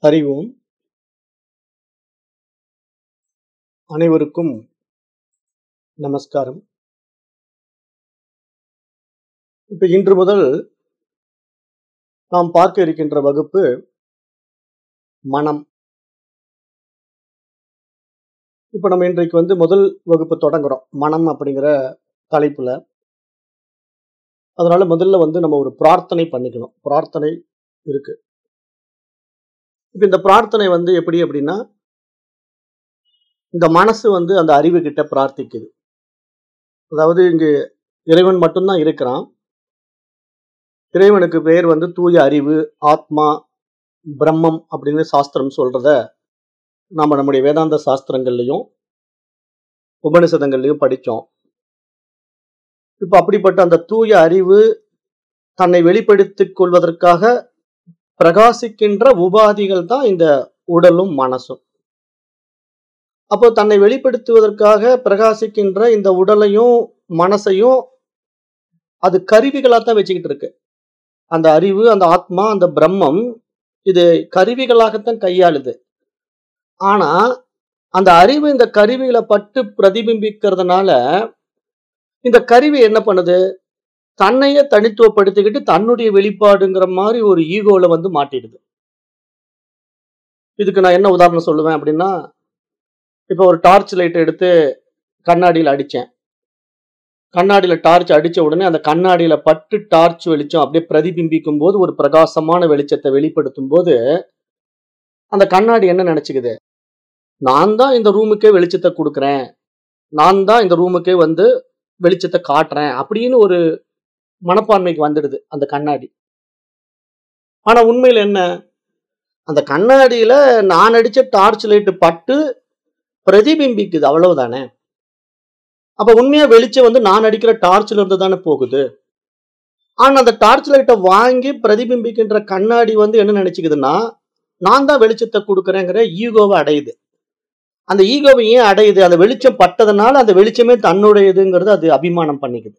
அறிவோம் அனைவருக்கும் நமஸ்காரம் இப்ப இன்று முதல் நாம் பார்க்க இருக்கின்ற வகுப்பு மனம் இப்ப நம்ம இன்றைக்கு வந்து முதல் வகுப்பு தொடங்குறோம் மனம் அப்படிங்கிற தலைப்புல அதனால முதல்ல வந்து நம்ம ஒரு பிரார்த்தனை பண்ணிக்கணும் பிரார்த்தனை இருக்கு இப்ப இந்த பிரார்த்தனை வந்து எப்படி அப்படின்னா இந்த மனசு வந்து அந்த அறிவு கிட்ட பிரார்த்திக்குது அதாவது இங்கு இறைவன் மட்டும்தான் இருக்கிறான் இறைவனுக்கு பெயர் வந்து தூய அறிவு ஆத்மா பிரம்மம் அப்படின்னு சாஸ்திரம் சொல்றத நாம நம்முடைய வேதாந்த சாஸ்திரங்கள்லையும் உபனிஷதங்கள்லையும் படிச்சோம் இப்ப அப்படிப்பட்ட அந்த தூய அறிவு தன்னை வெளிப்படுத்திக் கொள்வதற்காக பிரகாசிக்கின்ற உபாதிகள் தான் இந்த உடலும் மனசும் அப்போ தன்னை வெளிப்படுத்துவதற்காக பிரகாசிக்கின்ற இந்த உடலையும் மனசையும் அது கருவிகளா தான் வச்சுக்கிட்டு இருக்கு அந்த அறிவு அந்த ஆத்மா அந்த பிரம்மம் இது கருவிகளாகத்தான் கையாளுது ஆனா அந்த அறிவு இந்த கருவிகளை பட்டு பிரதிபிம்பிக்கிறதுனால இந்த கருவி என்ன பண்ணுது தன்னையே தனித்துவப்படுத்திக்கிட்டு தன்னுடைய வெளிப்பாடுங்கிற மாதிரி ஒரு ஈகோல வந்து மாட்டிடுது இதுக்கு நான் என்ன உதாரணம் சொல்லுவேன் அப்படின்னா இப்போ ஒரு டார்ச் லைட் எடுத்து கண்ணாடியில் அடிச்சேன் கண்ணாடியில டார்ச் அடிச்ச உடனே அந்த கண்ணாடியில பட்டு டார்ச் வெளிச்சம் அப்படியே பிரதிபிம்பிக்கும் போது ஒரு பிரகாசமான வெளிச்சத்தை வெளிப்படுத்தும் போது அந்த கண்ணாடி என்ன நினைச்சுக்குது நான் தான் இந்த ரூமுக்கே வெளிச்சத்தை கொடுக்குறேன் நான் தான் இந்த ரூமுக்கே வந்து வெளிச்சத்தை காட்டுறேன் அப்படின்னு ஒரு மனப்பான்மைக்கு வந்துடுது அந்த கண்ணாடி ஆனா உண்மையில என்ன அந்த கண்ணாடியில நான் அடிச்ச டார்ச் லைட் பட்டு பிரதிபிம்பிக்குது அவ்வளவுதானே அப்ப உண்மையா வெளிச்சம் வந்து நான் அடிக்கிற டார்ச்ல இருந்து தானே போகுது ஆனா அந்த டார்ச் லைட்டை வாங்கி பிரதிபிம்பிக்கின்ற கண்ணாடி வந்து என்ன நினைச்சுக்குதுன்னா நான் தான் வெளிச்சத்தை கொடுக்குறேங்கிற ஈகோவை அடையுது அந்த ஈகோவை ஏன் அடையுது அந்த வெளிச்சம் பட்டதுனால அந்த வெளிச்சமே தன்னுடையதுங்கிறது அது அபிமானம் பண்ணிக்குது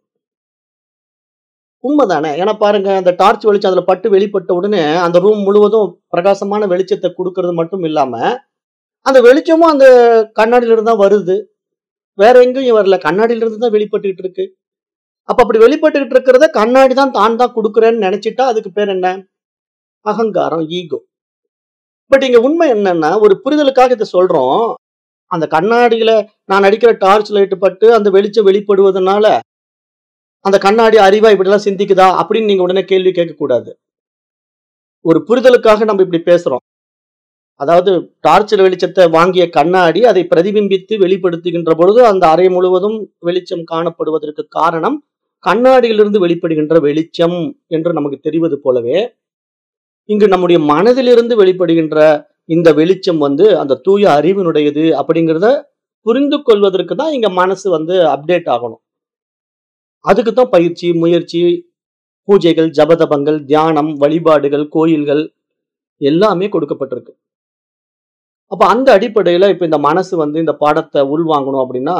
உண்மைதானே ஏன்னா பாருங்க அந்த டார்ச் வெளிச்சம் அதுல பட்டு வெளிப்பட்ட உடனே அந்த ரூம் முழுவதும் பிரகாசமான வெளிச்சத்தை கொடுக்கறது மட்டும் இல்லாம அந்த வெளிச்சமும் அந்த கண்ணாடியில இருந்து தான் வருது வேற எங்கேயும் வரல கண்ணாடியில இருந்து தான் வெளிப்பட்டுக்கிட்டு இருக்கு அப்ப அப்படி வெளிப்பட்டுக்கிட்டு இருக்கிறத கண்ணாடி தான் தான் தான் கொடுக்குறேன்னு நினைச்சிட்டா அதுக்கு பேர் என்ன அகங்காரம் ஈகோ பட் இங்க உண்மை என்னன்னா ஒரு புரிதலுக்காக இதை சொல்றோம் அந்த கண்ணாடியில நான் அடிக்கிற டார்ச் லைட் பட்டு அந்த வெளிச்சம் வெளிப்படுவதனால அந்த கண்ணாடி அறிவா இப்படிலாம் சிந்திக்குதா அப்படின்னு நீங்க உடனே கேள்வி கேட்க கூடாது ஒரு புரிதலுக்காக நம்ம இப்படி பேசுறோம் அதாவது டார்ச்சில் வெளிச்சத்தை வாங்கிய கண்ணாடி அதை பிரதிபிம்பித்து வெளிப்படுத்துகின்ற பொழுது அந்த அறை முழுவதும் வெளிச்சம் காணப்படுவதற்கு காரணம் கண்ணாடியிலிருந்து வெளிப்படுகின்ற வெளிச்சம் என்று நமக்கு தெரிவது போலவே இங்கு நம்முடைய மனதிலிருந்து வெளிப்படுகின்ற இந்த வெளிச்சம் வந்து அந்த தூய அறிவினுடையது அப்படிங்கிறத புரிந்து கொள்வதற்கு தான் இங்க மனசு வந்து அப்டேட் ஆகணும் அதுக்கு தான் பயிற்சி முயற்சி பூஜைகள் ஜபதபங்கள் தியானம் வழிபாடுகள் கோயில்கள் எல்லாமே கொடுக்கப்பட்டிருக்கு அப்ப அந்த அடிப்படையில இப்ப இந்த மனசு வந்து இந்த பாடத்தை உள்வாங்கணும் அப்படின்னா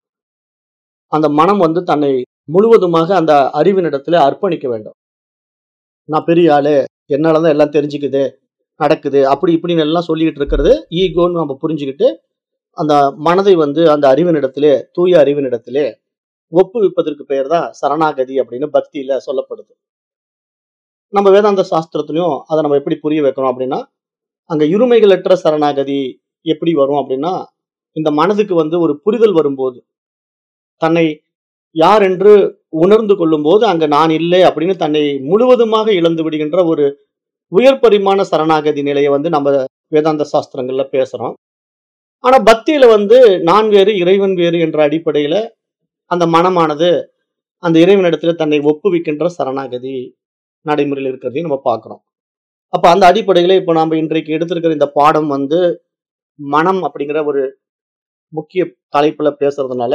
அந்த மனம் வந்து தன்னை முழுவதுமாக அந்த அறிவினிடத்துல அர்ப்பணிக்க வேண்டும் நான் பெரிய ஆளு என்னாலதான் எல்லாம் தெரிஞ்சுக்குது நடக்குது அப்படி இப்படின்னு எல்லாம் சொல்லிக்கிட்டு இருக்கிறது ஈகோன்னு நம்ம புரிஞ்சுக்கிட்டு அந்த மனதை வந்து அந்த அறிவினிடத்திலே தூய அறிவினிடத்திலே ஒப்புவிப்பதற்கு பெயர் தான் சரணாகதி அப்படின்னு பக்தியில சொல்லப்படுது நம்ம வேதாந்த சாஸ்திரத்திலையும் அதை நம்ம எப்படி புரிய வைக்கணும் அப்படின்னா அங்க இருமைகளற்ற சரணாகதி எப்படி வரும் அப்படின்னா இந்த மனதுக்கு வந்து ஒரு புரிதல் வரும்போது தன்னை யார் என்று உணர்ந்து கொள்ளும் போது அங்க நான் இல்லை அப்படின்னு தன்னை முழுவதுமாக இழந்து விடுகின்ற ஒரு உயர் பரிமாண சரணாகதி நிலையை வந்து நம்ம வேதாந்த சாஸ்திரங்கள்ல பேசுறோம் ஆனா பக்தியில வந்து நான் வேறு இறைவன் வேறு என்ற அடிப்படையில அந்த மனமானது அந்த இறைவனிடத்துல தன்னை ஒப்புவிக்கின்ற சரணாகதி நடைமுறையில் இருக்கிறதையும் நம்ம பார்க்கிறோம் அப்ப அந்த அடிப்படையில இப்ப நாம இன்றைக்கு எடுத்திருக்கிற இந்த பாடம் வந்து மனம் அப்படிங்கிற ஒரு முக்கிய தலைப்புல பேசுறதுனால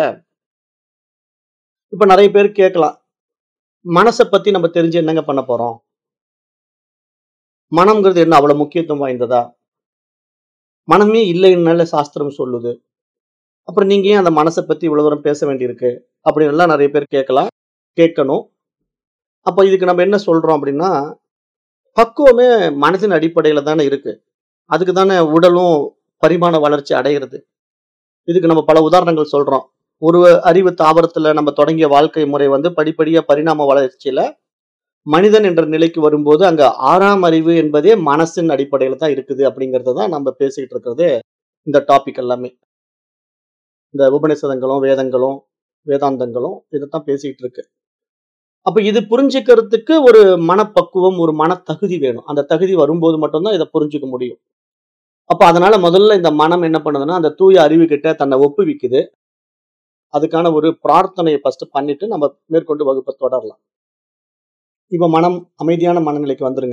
இப்ப நிறைய பேர் கேட்கலாம் மனசை பத்தி நம்ம தெரிஞ்சு என்னங்க பண்ண போறோம் மனம்ங்கிறது என்ன அவ்வளவு முக்கியத்துவம் வாய்ந்ததா மனமே இல்லைன்னால சாஸ்திரம் சொல்லுது அப்புறம் நீங்க ஏன் அந்த மனசை பத்தி இவ்வளவு தூரம் பேச வேண்டியிருக்கு அப்படின்னு எல்லாம் நிறைய பேர் கேட்கலாம் கேட்கணும் அப்ப இதுக்கு நம்ம என்ன சொல்றோம் அப்படின்னா பக்குவமே மனதின் அடிப்படையில தானே இருக்கு அதுக்கு தானே உடலும் பரிமாண வளர்ச்சி அடைகிறது இதுக்கு நம்ம பல உதாரணங்கள் சொல்றோம் ஒரு அறிவு தாவரத்துல நம்ம தொடங்கிய வாழ்க்கை முறை வந்து படிப்படியா பரிணாம வளர்ச்சியில மனிதன் என்ற நிலைக்கு வரும்போது அங்க ஆறாம் அறிவு என்பதே மனசின் அடிப்படையில தான் இருக்குது அப்படிங்கறத தான் நம்ம பேசிக்கிட்டு இருக்கிறது இந்த டாபிக் எல்லாமே இந்த உபநிஷதங்களும் வேதங்களும் வேதாந்தங்களும் இதைத்தான் பேசிக்கிட்டு இருக்கு அப்ப இது புரிஞ்சுக்கிறதுக்கு ஒரு மனப்பக்குவம் ஒரு மனத்தகுதி வேணும் அந்த தகுதி வரும்போது மட்டும்தான் இதை புரிஞ்சுக்க முடியும் அப்ப அதனால முதல்ல இந்த மனம் என்ன பண்ணுதுன்னா அந்த தூய அறிவு கிட்ட தன்னை ஒப்புவிக்குது அதுக்கான ஒரு பிரார்த்தனையை ஃபர்ஸ்ட் பண்ணிட்டு நம்ம மேற்கொண்டு வகுப்பை தொடரலாம் இப்ப மனம் அமைதியான மனநிலைக்கு வந்துருங்க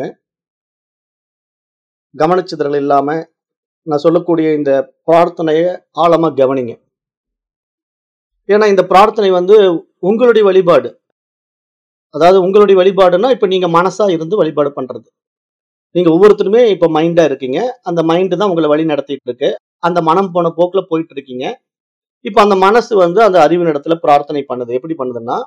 கவனச்சிதறல் இல்லாம நான் சொல்லக்கூடிய இந்த பிரார்த்தனையை ஆழமா கவனிங்க ஏன்னா இந்த பிரார்த்தனை வந்து உங்களுடைய வழிபாடு அதாவது உங்களுடைய வழிபாடுன்னா இப்ப நீங்க மனசா இருந்து வழிபாடு பண்றது நீங்க ஒவ்வொருத்தருமே இப்ப மைண்டா இருக்கீங்க அந்த மைண்டு தான் உங்களை வழி நடத்திட்டு இருக்கு அந்த மனம் போன போக்குல போயிட்டு இருக்கீங்க இப்ப அந்த மனசு வந்து அந்த அறிவின் இடத்துல பிரார்த்தனை பண்ணுது எப்படி பண்ணுதுன்னா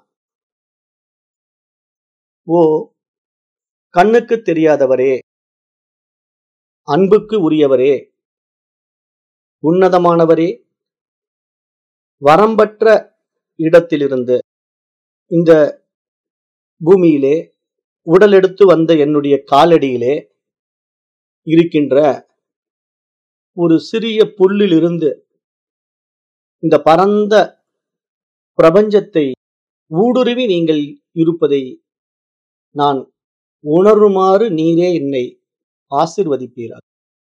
ஓ கண்ணுக்கு தெரியாதவரே அன்புக்கு உரியவரே உன்னதமானவரே வரம்பற்ற இடத்திலிருந்து இந்த பூமியிலே உடல் எடுத்து வந்த என்னுடைய காலடியிலே இருக்கின்ற ஒரு சிறிய புல்லிலிருந்து இந்த பரந்த பிரபஞ்சத்தை ஊடுருவி நீங்கள் இருப்பதை நான் உணருமாறு நீரே என்னை ஆசிர்வதிப்பீராக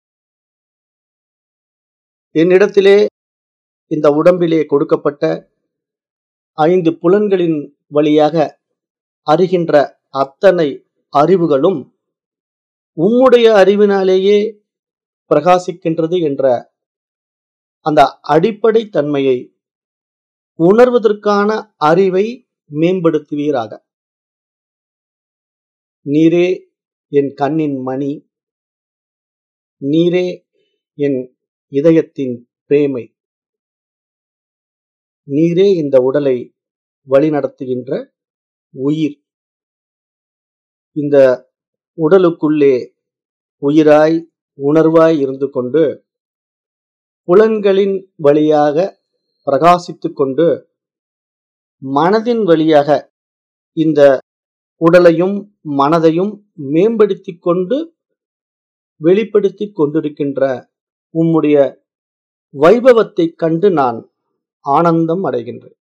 என்னிடத்திலே இந்த உடம்பிலே கொடுக்கப்பட்ட ஐந்து புலன்களின் வழியாக அறிகின்ற அத்தனை அறிவுகளும் உம்முடைய அறிவினாலேயே பிரகாசிக்கின்றது என்ற அந்த அடிப்படை தன்மையை உணர்வதற்கான அறிவை மேம்படுத்துவீராக நீரே என் கண்ணின் மணி நீரே என் இதயத்தின் பிரேமை நீரே இந்த உடலை வழிநடத்துகின்ற உயிர் இந்த உடலுக்குள்ளே உயிராய் உணர்வாய் இருந்து கொண்டு புலன்களின் வழியாக பிரகாசித்துக் கொண்டு மனதின் வழியாக இந்த உடலையும் மனதையும் மேம்படுத்திக் கொண்டு வெளிப்படுத்திக் கொண்டிருக்கின்ற உம்முடைய வைபவத்தைக் கண்டு நான் ஆனந்தம் அடைகின்றேன்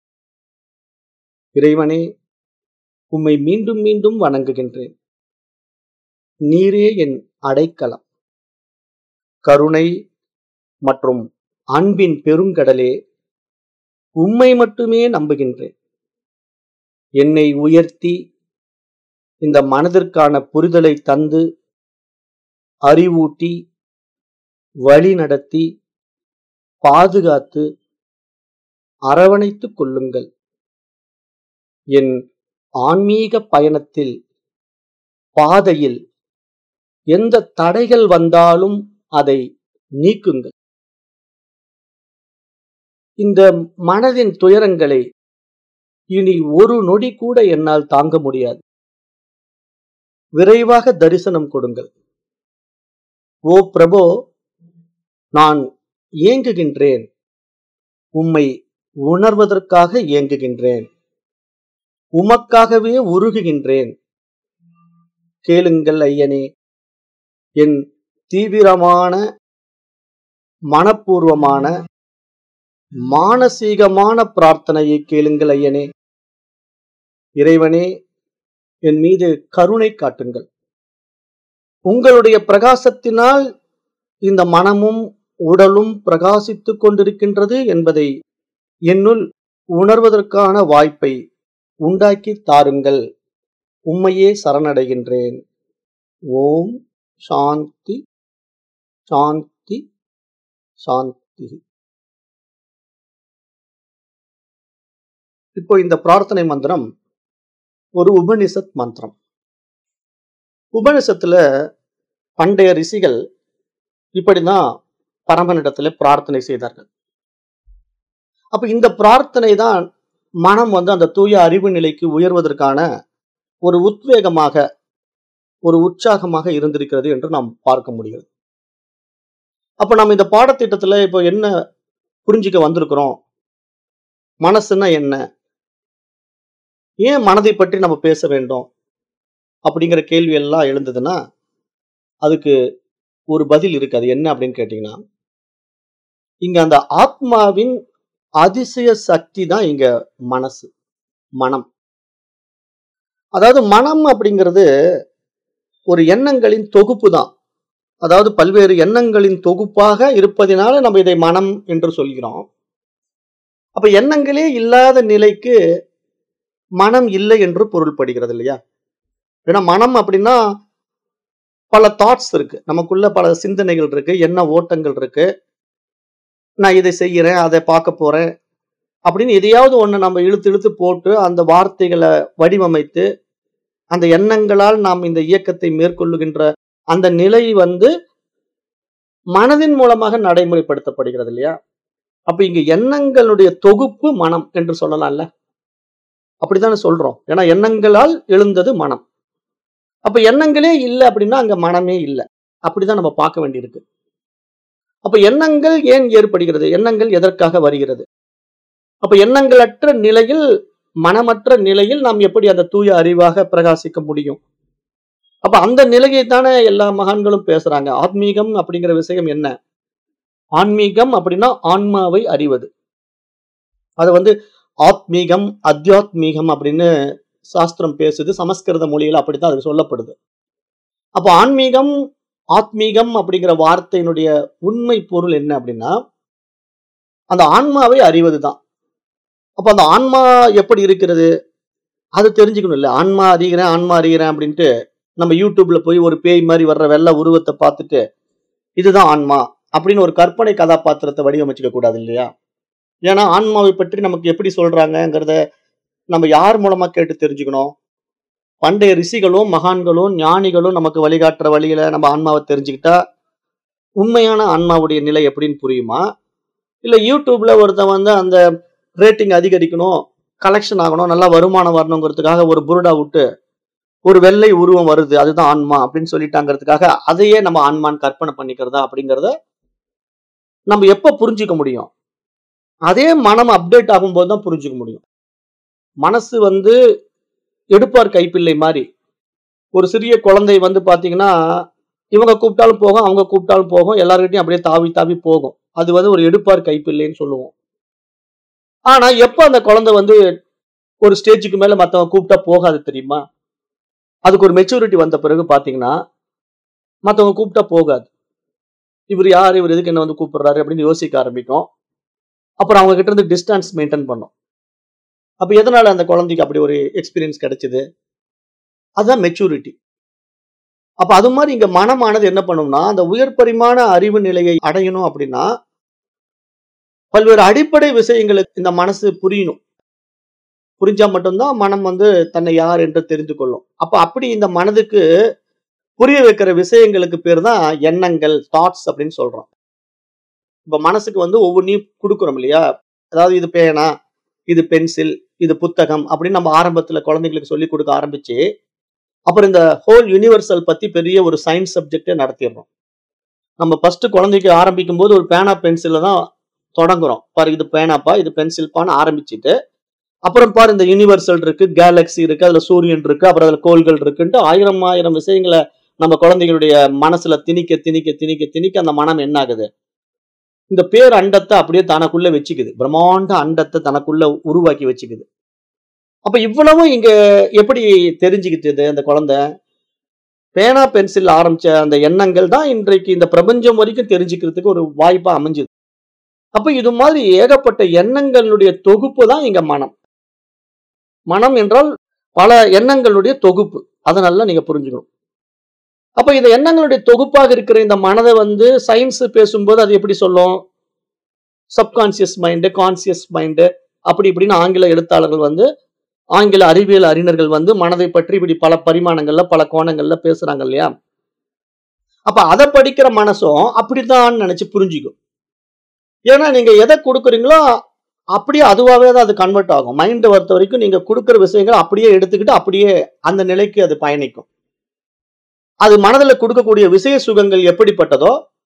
இறைவனே உம்மை மீண்டும் மீண்டும் வணங்குகின்றேன் நீரே என் அடைக்கலம் கருணை மற்றும் அன்பின் பெருங்கடலே உம்மை மட்டுமே நம்புகின்றேன் என்னை உயர்த்தி இந்த மனதிற்கான புரிதலை தந்து அறிவூட்டி வழி நடத்தி பாதுகாத்து அரவணைத்துக் கொள்ளுங்கள் என் ஆன்மீக பயணத்தில் பாதையில் எந்த தடைகள் வந்தாலும் அதை நீக்குங்கள் இந்த மனதின் துயரங்களை இனி ஒரு நொடி கூட என்னால் தாங்க முடியாது விரைவாக தரிசனம் கொடுங்கள் ஓ பிரபோ நான் ஏங்குகின்றேன் உம்மை உணர்வதற்காக ஏங்குகின்றேன் உமக்காகவே உருகுகின்றேன் கேளுங்கள் ஐயனே என் தீவிரமான மனப்பூர்வமான மானசீகமான பிரார்த்தனையை கேளுங்கள் ஐயனே இறைவனே என் மீது கருணை காட்டுங்கள் உங்களுடைய பிரகாசத்தினால் இந்த மனமும் உடலும் பிரகாசித்துக் கொண்டிருக்கின்றது என்பதை என்னுள் உணர்வதற்கான வாய்ப்பை உண்டாக்கி தாருங்கள் உம்மையே சரணடைகின்றேன் ஓம் சாந்தி சாந்தி சாந்தி இப்போ இந்த பிரார்த்தனை மந்திரம் ஒரு உபனிஷத் மந்திரம் உபனிஷத்துல பண்டைய ரிஷிகள் இப்படிதான் பரமனிடத்துல பிரார்த்தனை செய்தார்கள் அப்ப இந்த பிரார்த்தனை தான் மனம் வந்து அந்த தூய அறிவு நிலைக்கு உயர்வதற்கான ஒரு உத்வேகமாக ஒரு உற்சாகமாக இருந்திருக்கிறது என்று நாம் பார்க்க முடிகிறது அப்ப நம்ம இந்த பாடத்திட்டத்துல இப்போ என்ன புரிஞ்சுக்க வந்திருக்கிறோம் மனசுன்னா என்ன ஏன் மனதை பற்றி நம்ம பேச வேண்டும் அப்படிங்கிற கேள்வி எல்லாம் எழுந்ததுன்னா அதுக்கு ஒரு பதில் இருக்கு அது என்ன அப்படின்னு கேட்டீங்கன்னா இங்க அந்த ஆத்மாவின் அதிசய சக்தி தான் இங்க மனசு மனம் அதாவது மனம் அப்படிங்கிறது ஒரு எண்ணங்களின் தொகுப்பு தான் அதாவது பல்வேறு எண்ணங்களின் தொகுப்பாக இருப்பதினால நம்ம இதை மனம் என்று சொல்கிறோம் அப்ப எண்ணங்களே இல்லாத நிலைக்கு மனம் இல்லை என்று பொருள்படுகிறது இல்லையா ஏன்னா மனம் அப்படின்னா பல தாட்ஸ் இருக்கு நமக்குள்ள பல சிந்தனைகள் இருக்கு எண்ண ஓட்டங்கள் இருக்கு நான் இதை செய்யறேன் அதை பார்க்க போறேன் அப்படின்னு எதையாவது ஒண்ணு நம்ம இழுத்து இழுத்து போட்டு அந்த வார்த்தைகளை வடிவமைத்து அந்த எண்ணங்களால் நாம் இந்த இயக்கத்தை மேற்கொள்ளுகின்ற அந்த நிலை வந்து மனதின் மூலமாக நடைமுறைப்படுத்தப்படுகிறது இல்லையா அப்ப இங்க எண்ணங்களுடைய தொகுப்பு மனம் என்று சொல்லலாம்ல அப்படித்தானே சொல்றோம் ஏன்னா எண்ணங்களால் எழுந்தது மனம் அப்ப எண்ணங்களே இல்லை அப்படின்னா அங்க மனமே இல்லை அப்படிதான் நம்ம பார்க்க வேண்டியிருக்கு அப்ப எண்ணங்கள் ஏன் ஏற்படுகிறது எண்ணங்கள் எதற்காக வருகிறது அப்ப எண்ணங்களற்ற நிலையில் மனமற்ற நிலையில் நாம் எப்படி அந்த தூய அறிவாக பிரகாசிக்க முடியும் அப்ப அந்த நிலையை தானே எல்லா மகான்களும் பேசுறாங்க ஆத்மீகம் அப்படிங்கிற விஷயம் என்ன ஆன்மீகம் அப்படின்னா ஆன்மாவை அறிவது அது வந்து ஆத்மீகம் அத்தியாத்மீகம் அப்படின்னு சாஸ்திரம் பேசுது சமஸ்கிருத மொழியில அப்படித்தான் அது சொல்லப்படுது அப்போ ஆன்மீகம் ஆத்மீகம் அப்படிங்கிற வார்த்தையினுடைய உண்மை பொருள் என்ன அப்படின்னா அந்த ஆன்மாவை அறிவது தான் அப்ப அந்த ஆன்மா எப்படி இருக்கிறது அது தெரிஞ்சுக்கணும் இல்ல ஆன்மா அறிகிறேன் ஆன்மா அறிகிறேன் அப்படின்ட்டு நம்ம யூடியூப்ல போய் ஒரு பேய் மாதிரி வர்ற வெள்ள உருவத்தை பார்த்துட்டு இதுதான் ஆன்மா அப்படின்னு ஒரு கற்பனை கதாபாத்திரத்தை வடிவமைச்சுக்க கூடாது இல்லையா ஏன்னா ஆன்மாவை பற்றி நமக்கு எப்படி சொல்றாங்கங்கிறத நம்ம யார் மூலமா கேட்டு தெரிஞ்சுக்கணும் பண்டைய ரிஷிகளும் மகான்களும் ஞானிகளும் நமக்கு வழிகாட்டுற வழியில நம்ம ஆன்மாவை தெரிஞ்சுக்கிட்டா உண்மையான ஆன்மாவுடைய நிலை எப்படின்னு புரியுமா இல்ல யூடியூப்ல ஒருத்தன் வந்து அந்த ரேட்டிங் அதிகரிக்கணும் கலெக்ஷன் ஆகணும் நல்லா வருமானம் வரணுங்கிறதுக்காக ஒரு புருடா விட்டு ஒரு வெள்ளை உருவம் வருது அதுதான் ஆன்மா அப்படின்னு சொல்லிட்டாங்கிறதுக்காக அதையே நம்ம ஆன்மான்னு கற்பனை பண்ணிக்கிறதா அப்படிங்கிறத நம்ம எப்ப புரிஞ்சுக்க முடியும் அதே மனம் அப்டேட் ஆகும்போது தான் புரிஞ்சுக்க முடியும் மனசு வந்து எடுப்பார் கைப்பிள்ளை மாதிரி ஒரு சிறிய குழந்தை வந்து பாத்தீங்கன்னா இவங்க கூப்பிட்டாலும் போகும் அவங்க கூப்பிட்டாலும் போகும் எல்லார்கிட்டையும் அப்படியே தாவி தாவி போகும் அது வந்து ஒரு எடுப்பார் கைப்பிள்ளைன்னு சொல்லுவோம் ஆனா எப்ப அந்த குழந்தை வந்து ஒரு ஸ்டேஜுக்கு மேல மத்தவங்க கூப்பிட்டா போகாது தெரியுமா அதுக்கு ஒரு மெச்சூரிட்டி வந்த பிறகு பாத்தீங்கன்னா மத்தவங்க கூப்பிட்டா போகாது இவர் யார் இவர் எதுக்கு என்ன வந்து கூப்பிடுறாரு அப்படின்னு யோசிக்க ஆரம்பிக்கும் அப்புறம் அவங்க கிட்ட இருந்து டிஸ்டன்ஸ் மெயின்டைன் பண்ணும் அப்ப எதனால அந்த குழந்தைக்கு அப்படி ஒரு எக்ஸ்பீரியன்ஸ் கிடைச்சது அதுதான் மெச்சூரிட்டி அப்ப அது மாதிரி இங்க மனமானது என்ன பண்ணும்னா அந்த உயர் பரிமாண அறிவு நிலையை அடையணும் அப்படின்னா பல்வேறு அடிப்படை விஷயங்களுக்கு இந்த மனசு புரியணும் புரிஞ்சா மட்டும்தான் மனம் வந்து தன்னை யார் என்று தெரிந்து கொள்ளும் அப்ப அப்படி இந்த மனதுக்கு புரிய வைக்கிற விஷயங்களுக்கு பேர் தான் எண்ணங்கள் தாட்ஸ் அப்படின்னு சொல்றோம் இப்ப மனசுக்கு வந்து ஒவ்வொன்றையும் கொடுக்குறோம் இல்லையா அதாவது இது பேனா இது பென்சில் இது புத்தகம் அப்படின்னு நம்ம ஆரம்பத்துல குழந்தைங்களுக்கு சொல்லி கொடுக்க ஆரம்பிச்சு அப்புறம் இந்த ஹோல் யூனிவர்சல் பத்தி பெரிய ஒரு சயின்ஸ் சப்ஜெக்டே நடத்திடுறோம் நம்ம ஃபர்ஸ்ட் குழந்தைக்கு ஆரம்பிக்கும் போது ஒரு பேனா பென்சில்ல தான் தொடங்குறோம் பாரு இது பேனாப்பா இது பென்சில்பான்னு ஆரம்பிச்சுட்டு அப்புறம் பாரு இந்த யூனிவர்சல் இருக்கு கேலக்ஸி இருக்கு அதுல சூரியன் இருக்கு அப்புறம் அதுல கோள்கள் இருக்குன்ட்டு ஆயிரம் ஆயிரம் விஷயங்களை நம்ம குழந்தைகளுடைய மனசுல திணிக்க திணிக்க திணிக்க திணிக்க அந்த மனம் என்ன ஆகுது இந்த பேர் அண்டத்தை அப்படியே தனக்குள்ள வச்சுக்குது பிரம்மாண்ட அண்டத்தை தனக்குள்ள உருவாக்கி வச்சுக்குது அப்ப இவ்வளவும் இங்க எப்படி தெரிஞ்சுக்கிட்டது அந்த குழந்தை பேனா பென்சில் ஆரம்பிச்ச அந்த எண்ணங்கள் தான் இன்றைக்கு இந்த பிரபஞ்சம் வரைக்கும் தெரிஞ்சுக்கிறதுக்கு ஒரு வாய்ப்பா அமைஞ்சுது அப்ப இது மாதிரி ஏகப்பட்ட எண்ணங்களுடைய தொகுப்பு தான் இங்க மனம் மனம் என்றால் பல எண்ணங்களுடைய தொகுப்பு அதை நல்லா நீங்க புரிஞ்சுக்கணும் அப்ப இந்த எண்ணங்களுடைய தொகுப்பாக இருக்கிற இந்த மனதை வந்து சயின்ஸ் பேசும்போது அது எப்படி சொல்லும் சப்கான்சியஸ் மைண்டு கான்சியஸ் மைண்டு அப்படி இப்படின்னு ஆங்கில எழுத்தாளர்கள் வந்து ஆங்கில அறிவியல் அறிஞர்கள் வந்து மனதை பற்றி இப்படி பல பரிமாணங்கள்ல பல கோணங்கள்ல பேசுறாங்க இல்லையா அப்ப அதை படிக்கிற மனசும் அப்படித்தான் நினைச்சு புரிஞ்சுக்கும் ஏன்னா நீங்க எதை கொடுக்குறீங்களோ அப்படியே அதுவாகவே தான் அது கன்வெர்ட் ஆகும் மைண்டை பொறுத்த வரைக்கும் நீங்க கொடுக்குற விஷயங்கள் அப்படியே எடுத்துக்கிட்டு அப்படியே அந்த நிலைக்கு அது பயணிக்கும் அது மனதில் கொடுக்கக்கூடிய விஷய சுகங்கள் எப்படிப்பட்டதோ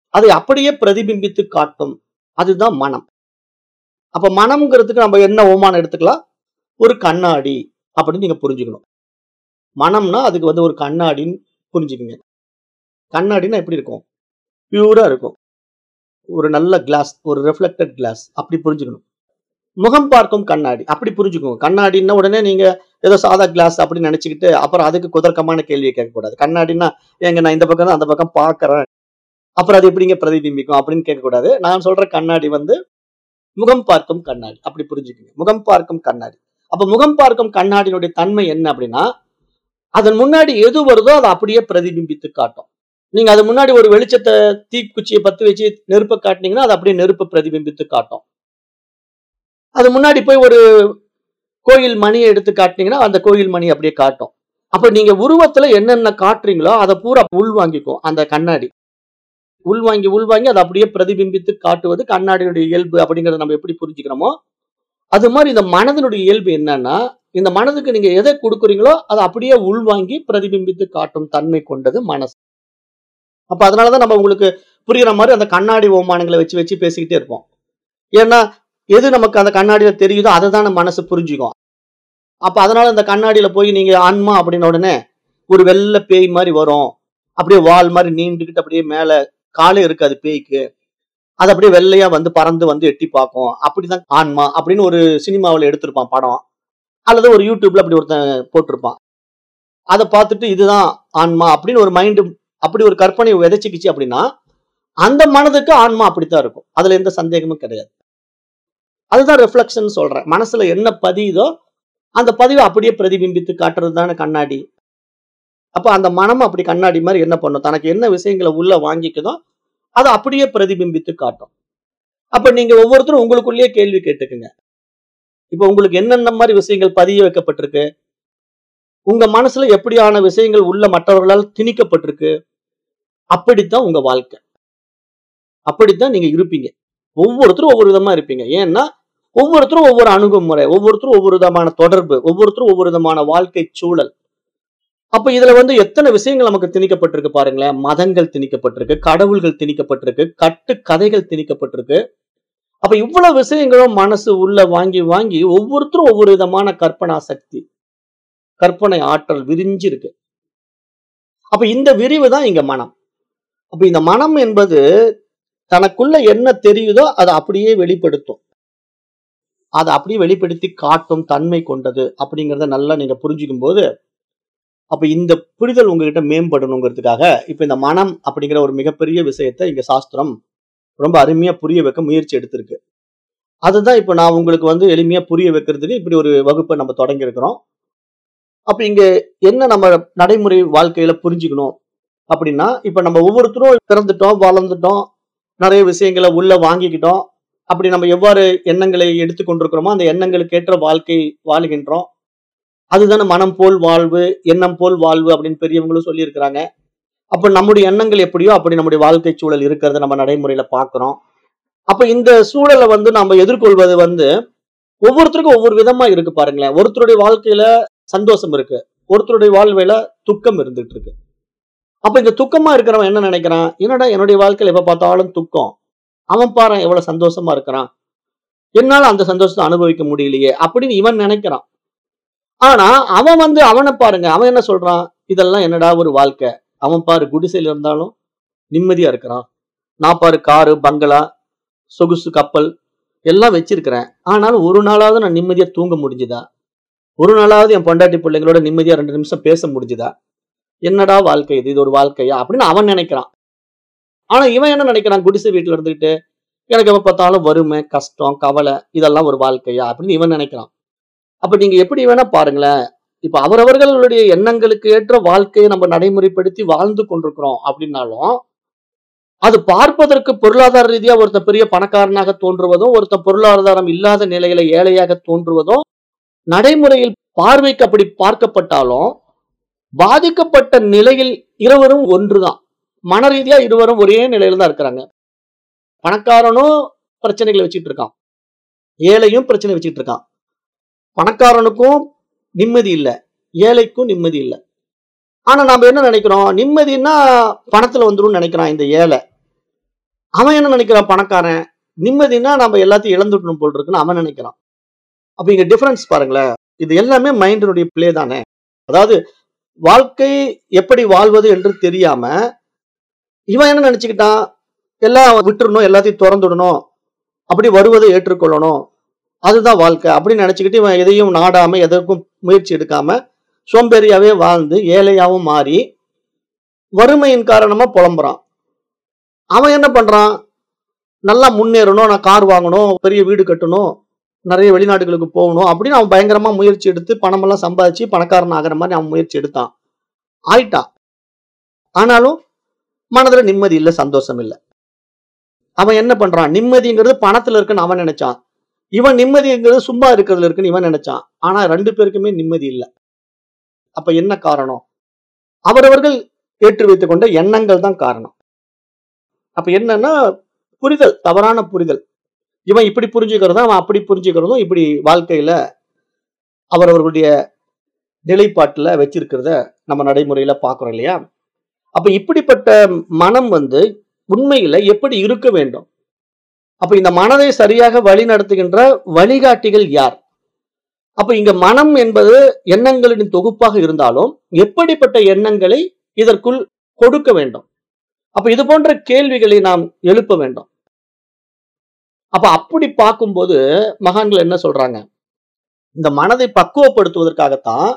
அதை அப்படியே பிரதிபிம்பித்து காட்டும் அதுதான் மனம் அப்ப மனம்ங்கிறதுக்கு நம்ம என்ன ஓமானம் எடுத்துக்கலாம் ஒரு கண்ணாடி அப்படின்னு நீங்க புரிஞ்சுக்கணும் மனம்னா அதுக்கு வந்து ஒரு கண்ணாடின்னு புரிஞ்சுக்குங்க கண்ணாடினா எப்படி இருக்கும் பியூரா இருக்கும் ஒரு நல்ல கிளாஸ் ஒரு ரெஃப்ளெக்டட் கிளாஸ் அப்படி புரிஞ்சுக்கணும் முகம் பார்க்கும் கண்ணாடி அப்படி புரிஞ்சுக்கோங்க கண்ணாடின்னா உடனே நீங்க ஏதோ சாதா கிளாஸ் அப்படின்னு நினைச்சுக்கிட்டு அப்புறம் அதுக்கு குதர்க்கமான கேள்வியை கேட்கக்கூடாது கண்ணாடின்னா ஏங்க நான் இந்த பக்கம் தான் அந்த பக்கம் பார்க்கறேன் அப்புறம் அது எப்படிங்க பிரதிபிம்பிக்கும் அப்படின்னு கேட்கக்கூடாது நான் சொல்ற கண்ணாடி வந்து முகம் பார்க்கும் கண்ணாடி அப்படி புரிஞ்சுக்கோங்க முகம் பார்க்கும் கண்ணாடி அப்ப முகம் பார்க்கும் கண்ணாடியினுடைய தன்மை என்ன அப்படின்னா அதன் முன்னாடி எது வருதோ அதை அப்படியே பிரதிபிம்பித்து காட்டும் நீங்க அது முன்னாடி ஒரு வெளிச்சத்தை தீக்குச்சியை பத்து வச்சு நெருப்பை காட்டினீங்கன்னா அது அப்படியே நெருப்பை பிரதிபிம்பித்து காட்டும் அது முன்னாடி போய் ஒரு கோயில் மணியை எடுத்து காட்டினீங்கன்னா அந்த கோயில் மணி அப்படியே காட்டும் அப்ப நீங்க உருவத்துல என்னென்ன காட்டுறீங்களோ அதை பூரா உள்வாங்கிக்கும் அந்த கண்ணாடி உள்வாங்கி உள்வாங்கி அதை அப்படியே பிரதிபிம்பித்து காட்டுவது கண்ணாடியுடைய இயல்பு அப்படிங்கறத நம்ம எப்படி புரிஞ்சுக்கிறோமோ அது மாதிரி இந்த மனதினுடைய இயல்பு என்னன்னா இந்த மனதுக்கு நீங்க எதை கொடுக்குறீங்களோ அதை அப்படியே உள்வாங்கி பிரதிபிம்பித்து காட்டும் தன்மை கொண்டது மனசு அப்ப அதனாலதான் நம்ம உங்களுக்கு புரியுற மாதிரி அந்த கண்ணாடி ஓமானங்களை வச்சு வச்சு பேசிக்கிட்டே இருப்போம் ஏன்னா எது நமக்கு அந்த கண்ணாடியில தெரியுதோ அதை தான் நம்ம மனசு புரிஞ்சுக்கும் அப்ப அதனால அந்த கண்ணாடியில போய் நீங்க ஆன்மா அப்படின்ன உடனே ஒரு வெள்ளை பேய் மாதிரி வரும் அப்படியே வால் மாதிரி நீண்டுகிட்டு அப்படியே மேல காலே இருக்காது பேய்க்கு அது அப்படியே வெள்ளையா வந்து பறந்து வந்து எட்டி பார்க்கும் அப்படிதான் ஆன்மா அப்படின்னு ஒரு சினிமாவில் எடுத்திருப்பான் படம் அல்லது ஒரு யூடியூப்ல அப்படி ஒருத்தன் போட்டிருப்பான் அதை பார்த்துட்டு இதுதான் ஆன்மா அப்படின்னு ஒரு மைண்டு அப்படி ஒரு கற்பனை விதைச்சிக்கிச்சு அப்படின்னா அந்த மனதுக்கு ஆன்மா அப்படித்தான் இருக்கும் அதுல எந்த சந்தேகமும் கிடையாது அதுதான் ரெஃப்ளெக்ஷன் சொல்றேன் மனசுல என்ன பதியுதோ அந்த பதிவை அப்படியே பிரதிபிம்பித்து காட்டுறது தானே கண்ணாடி அப்ப அந்த மனம் அப்படி கண்ணாடி மாதிரி என்ன பண்ணும் தனக்கு என்ன விஷயங்களை உள்ள வாங்கிக்குதோ அதை அப்படியே பிரதிபிம்பித்து காட்டும் அப்ப நீங்க ஒவ்வொருத்தரும் உங்களுக்குள்ளேயே கேள்வி கேட்டுக்குங்க இப்ப உங்களுக்கு என்னென்ன மாதிரி விஷயங்கள் பதிய வைக்கப்பட்டிருக்கு உங்க மனசுல எப்படியான விஷயங்கள் உள்ள மற்றவர்களால் திணிக்கப்பட்டிருக்கு அப்படித்தான் உங்க வாழ்க்கை அப்படித்தான் நீங்க இருப்பீங்க ஒவ்வொருத்தரும் ஒவ்வொரு விதமா இருப்பீங்க ஏன்னா ஒவ்வொருத்தரும் ஒவ்வொரு அணுகுமுறை ஒவ்வொருத்தரும் ஒவ்வொரு விதமான தொடர்பு ஒவ்வொருத்தரும் ஒவ்வொரு விதமான வாழ்க்கை சூழல் அப்ப இதுல வந்து எத்தனை விஷயங்கள் நமக்கு திணிக்கப்பட்டிருக்கு பாருங்களேன் மதங்கள் திணிக்கப்பட்டிருக்கு கடவுள்கள் திணிக்கப்பட்டிருக்கு கட்டு கதைகள் திணிக்கப்பட்டிருக்கு அப்ப இவ்வளவு விஷயங்களும் மனசு உள்ள வாங்கி வாங்கி ஒவ்வொருத்தரும் ஒவ்வொரு விதமான கற்பனா சக்தி கற்பனை ஆற்றல் விரிஞ்சு இருக்கு அப்ப இந்த விரிவு தான் இங்க மனம் அப்ப இந்த மனம் என்பது தனக்குள்ள என்ன தெரியுதோ அதை அப்படியே வெளிப்படுத்தும் அதை அப்படியே வெளிப்படுத்தி காட்டும் தன்மை கொண்டது அப்படிங்கறத நல்லா நீங்க புரிஞ்சுக்கும் போது அப்ப இந்த புரிதல் உங்ககிட்ட மேம்படணுங்கிறதுக்காக இப்ப இந்த மனம் அப்படிங்கிற ஒரு மிகப்பெரிய விஷயத்தை இங்க சாஸ்திரம் ரொம்ப அருமையா புரிய வைக்க முயற்சி எடுத்திருக்கு அதுதான் இப்ப நான் உங்களுக்கு வந்து எளிமையா புரிய வைக்கிறதுக்கு இப்படி ஒரு வகுப்பை நம்ம தொடங்கி இருக்கிறோம் அப்ப இங்க என்ன நம்ம நடைமுறை வாழ்க்கையில புரிஞ்சுக்கணும் அப்படின்னா இப்ப நம்ம ஒவ்வொருத்தரும் பிறந்துட்டோம் வளர்ந்துட்டோம் நிறைய விஷயங்களை உள்ள வாங்கிக்கிட்டோம் அப்படி நம்ம எவ்வாறு எண்ணங்களை எடுத்துக்கொண்டிருக்கிறோமோ அந்த எண்ணங்களுக்கு ஏற்ற வாழ்க்கை வாழுகின்றோம் அதுதானே மனம் போல் வாழ்வு எண்ணம் போல் வாழ்வு அப்படின்னு பெரியவங்களும் சொல்லியிருக்கிறாங்க அப்ப நம்முடைய எண்ணங்கள் எப்படியோ அப்படி நம்முடைய வாழ்க்கை சூழல் இருக்கிறத நம்ம நடைமுறையில பார்க்கிறோம் அப்ப இந்த சூழலை வந்து நம்ம எதிர்கொள்வது வந்து ஒவ்வொருத்தருக்கும் ஒவ்வொரு விதமா இருக்கு பாருங்களேன் ஒருத்தருடைய வாழ்க்கையில சந்தோஷம் இருக்கு ஒருத்தருடைய வாழ்வையில துக்கம் இருந்துட்டு இருக்கு அப்ப இந்த துக்கமா இருக்கிறவன் என்ன நினைக்கிறான் என்னடா என்னுடைய வாழ்க்கையில எப்ப பார்த்தாலும் துக்கம் அவன் பாரு எவ்வளவு சந்தோஷமா இருக்கிறான் என்னால அந்த சந்தோஷத்தை அனுபவிக்க முடியலையே அப்படின்னு இவன் நினைக்கிறான் ஆனா அவன் வந்து அவனை பாருங்க அவன் என்ன சொல்றான் இதெல்லாம் என்னடா ஒரு வாழ்க்கை அவன் பாரு குடிசையில இருந்தாலும் நிம்மதியா இருக்கிறான் நான் பாரு காரு பங்களா சொகுசு கப்பல் எல்லாம் வச்சிருக்கிறேன் ஆனாலும் ஒரு நாளாவது நான் நிம்மதியா தூங்க முடிஞ்சுதா ஒரு நாளாவது என் பொண்டாட்டி பிள்ளைங்களோட நிம்மதியா ரெண்டு நிமிஷம் பேச முடிஞ்சுதா என்னடா வாழ்க்கை இது இது ஒரு வாழ்க்கையா அப்படின்னு அவன் நினைக்கிறான் ஆனா இவன் என்ன நினைக்கிறான் குடிசை வீட்டுல இருந்துகிட்டு எனக்கு எப்ப பார்த்தாலும் வறுமை கஷ்டம் கவலை இதெல்லாம் ஒரு வாழ்க்கையா அப்படின்னு இவன் நினைக்கிறான் அப்ப நீங்க எப்படி வேணா பாருங்களேன் இப்ப அவரவர்களுடைய எண்ணங்களுக்கு ஏற்ற வாழ்க்கையை நம்ம நடைமுறைப்படுத்தி வாழ்ந்து கொண்டிருக்கிறோம் அப்படின்னாலும் அது பார்ப்பதற்கு பொருளாதார ரீதியா ஒருத்தன் பெரிய பணக்காரனாக தோன்றுவதும் ஒருத்தன் பொருளாதாரம் இல்லாத நிலையில ஏழையாக தோன்றுவதும் நடைமுறையில் பார்வைக்கு அப்படி பார்க்கப்பட்டாலும் பாதிக்கப்பட்ட நிலையில் இருவரும் ஒன்றுதான் மன ரீதியா இருவரும் ஒரே நிலையில தான் இருக்கிறாங்க பணக்காரனும் பிரச்சனைகளை வச்சுட்டு இருக்கான் ஏழையும் பிரச்சனை வச்சுட்டு இருக்கான் பணக்காரனுக்கும் நிம்மதி இல்லை ஏழைக்கும் நிம்மதி இல்லை ஆனா நாம என்ன நினைக்கிறோம் நிம்மதினா பணத்துல வந்துரும் நினைக்கிறான் இந்த ஏழை அவன் என்ன நினைக்கிறான் பணக்காரன் நிம்மதினா நம்ம எல்லாத்தையும் இழந்துடணும் போல் இருக்குன்னு அவன் நினைக்கிறான் அப்ப இங்க டிஃபரன்ஸ் பாருங்களேன் இது எல்லாமே மைண்டினுடைய பிளே தானே அதாவது வாழ்க்கை எப்படி வாழ்வது என்று தெரியாம இவன் என்ன நினைச்சுக்கிட்டான் எல்லாம் விட்டுறணும் எல்லாத்தையும் திறந்துடணும் அப்படி வருவதை ஏற்றுக்கொள்ளணும் அதுதான் வாழ்க்கை அப்படின்னு நினைச்சுக்கிட்டு இவன் எதையும் நாடாம எதற்கும் முயற்சி எடுக்காம சோம்பேறியாவே வாழ்ந்து ஏழையாவும் மாறி வறுமையின் காரணமா புலம்புறான் அவன் என்ன பண்றான் நல்லா முன்னேறணும் நான் கார் வாங்கணும் பெரிய வீடு கட்டணும் நிறைய வெளிநாடுகளுக்கு போகணும் அப்படின்னு அவன் பயங்கரமா முயற்சி எடுத்து பணமெல்லாம் சம்பாதிச்சு பணக்காரன் ஆகிற மாதிரி அவன் முயற்சி எடுத்தான் ஆயிட்டான் ஆனாலும் மனதுல நிம்மதி இல்லை சந்தோஷம் இல்லை அவன் என்ன பண்றான் நிம்மதிங்கிறது பணத்துல இருக்குன்னு அவன் நினைச்சான் இவன் நிம்மதிங்கிறது சும்மா இருக்கிறதுல இருக்குன்னு இவன் நினைச்சான் ஆனா ரெண்டு பேருக்குமே நிம்மதி இல்லை அப்ப என்ன காரணம் அவரவர்கள் ஏற்றி வைத்துக் கொண்ட எண்ணங்கள் தான் காரணம் அப்ப என்னன்னா புரிதல் தவறான புரிதல் இவன் இப்படி புரிஞ்சுக்கிறதும் அவன் அப்படி புரிஞ்சுக்கிறதும் இப்படி வாழ்க்கையில அவரவர்களுடைய நிலைப்பாட்டுல வச்சிருக்கிறத நம்ம நடைமுறையில பாக்குறோம் இல்லையா அப்ப இப்படிப்பட்ட மனம் வந்து உண்மையில எப்படி இருக்க வேண்டும் அப்ப இந்த மனதை சரியாக வழி நடத்துகின்ற வழிகாட்டிகள் யார் அப்ப இங்க மனம் என்பது எண்ணங்களின் தொகுப்பாக இருந்தாலும் எப்படிப்பட்ட எண்ணங்களை இதற்குள் கொடுக்க வேண்டும் அப்ப இது போன்ற கேள்விகளை நாம் எழுப்ப வேண்டும் அப்ப அப்படி பார்க்கும்போது மகான்கள் என்ன சொல்றாங்க இந்த மனதை பக்குவப்படுத்துவதற்காகத்தான்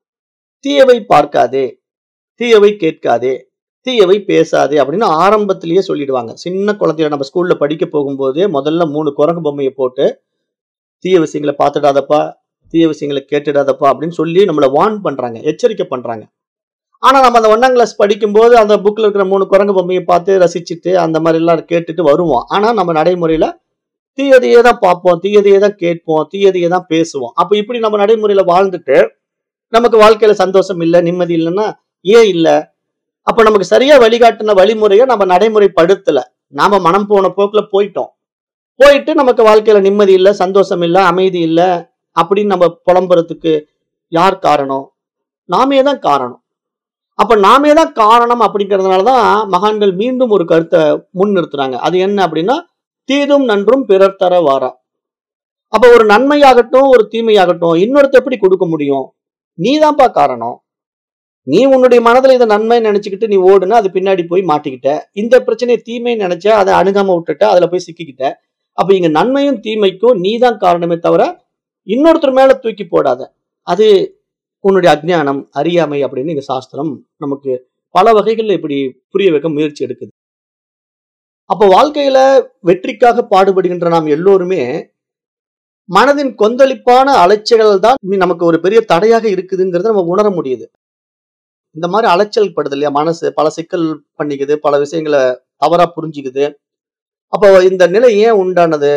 தீயவை பார்க்காதே தீயவை கேட்காதே தீயவை பேசாதே அப்படின்னு ஆரம்பத்திலேயே சொல்லிடுவாங்க சின்ன குழந்தைய நம்ம ஸ்கூல்ல படிக்க போகும்போதே முதல்ல மூணு குரங்கு பொம்மையை போட்டு தீய விஷயங்களை பார்த்துடாதப்பா தீய விஷயங்களை கேட்டுடாதப்பா அப்படின்னு சொல்லி நம்மளை வார்ன் பண்றாங்க எச்சரிக்கை பண்றாங்க ஆனா நம்ம அந்த ஒன்னாம் கிளாஸ் படிக்கும்போது அந்த புக்ல இருக்கிற மூணு குரங்கு பொம்மையை பார்த்து ரசிச்சுட்டு அந்த மாதிரி எல்லாம் கேட்டுட்டு வருவோம் ஆனா நம்ம நடைமுறையில தீயதையே தான் பார்ப்போம் தீயதையே தான் கேட்போம் தீயதையே தான் பேசுவோம் அப்ப இப்படி நம்ம நடைமுறையில வாழ்ந்துட்டு நமக்கு வாழ்க்கையில சந்தோஷம் இல்லை நிம்மதி இல்லைன்னா ஏன் இல்ல அப்ப நமக்கு சரியா வழிகாட்டின வழிமுறையை நம்ம நடைமுறைப்படுத்தல நாம மனம் போன போக்குல போயிட்டோம் போயிட்டு நமக்கு வாழ்க்கையில நிம்மதி இல்லை சந்தோஷம் இல்லை அமைதி இல்லை அப்படின்னு நம்ம புலம்புறதுக்கு யார் காரணம் நாமே தான் காரணம் அப்ப நாமே தான் காரணம் அப்படிங்கறதுனாலதான் மகான்கள் மீண்டும் ஒரு கருத்தை முன்னிறுத்துறாங்க அது என்ன அப்படின்னா தீதும் நன்றும் பிறர் தர வாரா அப்ப ஒரு நன்மையாகட்டும் ஒரு தீமையாகட்டும் இன்னொருத்த எப்படி கொடுக்க முடியும் நீதான்ப்பா காரணம் நீ உன்னுடைய மனதுல இதை நன்மை நினைச்சுக்கிட்டு நீ ஓடுன அது பின்னாடி போய் மாட்டிக்கிட்ட இந்த பிரச்சனையை தீமை நினைச்ச அதை அணுகாம விட்டுட்ட அதுல போய் சிக்கிக்கிட்ட அப்ப இங்க நன்மையும் தீமைக்கும் நீ தான் காரணமே தவிர இன்னொருத்தர் மேல தூக்கி போடாத அது உன்னுடைய அஜ்ஞானம் அறியாமை அப்படின்னு இங்க சாஸ்திரம் நமக்கு பல வகைகள்ல இப்படி புரிய வைக்க முயற்சி எடுக்குது அப்ப வாழ்க்கையில வெற்றிக்காக பாடுபடுகின்ற நாம் எல்லோருமே மனதின் கொந்தளிப்பான அலைச்சல்கள் தான் நமக்கு ஒரு பெரிய தடையாக இருக்குதுங்கிறத நம்ம உணர முடியுது இந்த மாதிரி அலைச்சல் படுது இல்லையா மனசு பல சிக்கல் பண்ணிக்குது பல விஷயங்களை தவறா புரிஞ்சுக்குது அப்போ இந்த நிலை ஏன் உண்டானது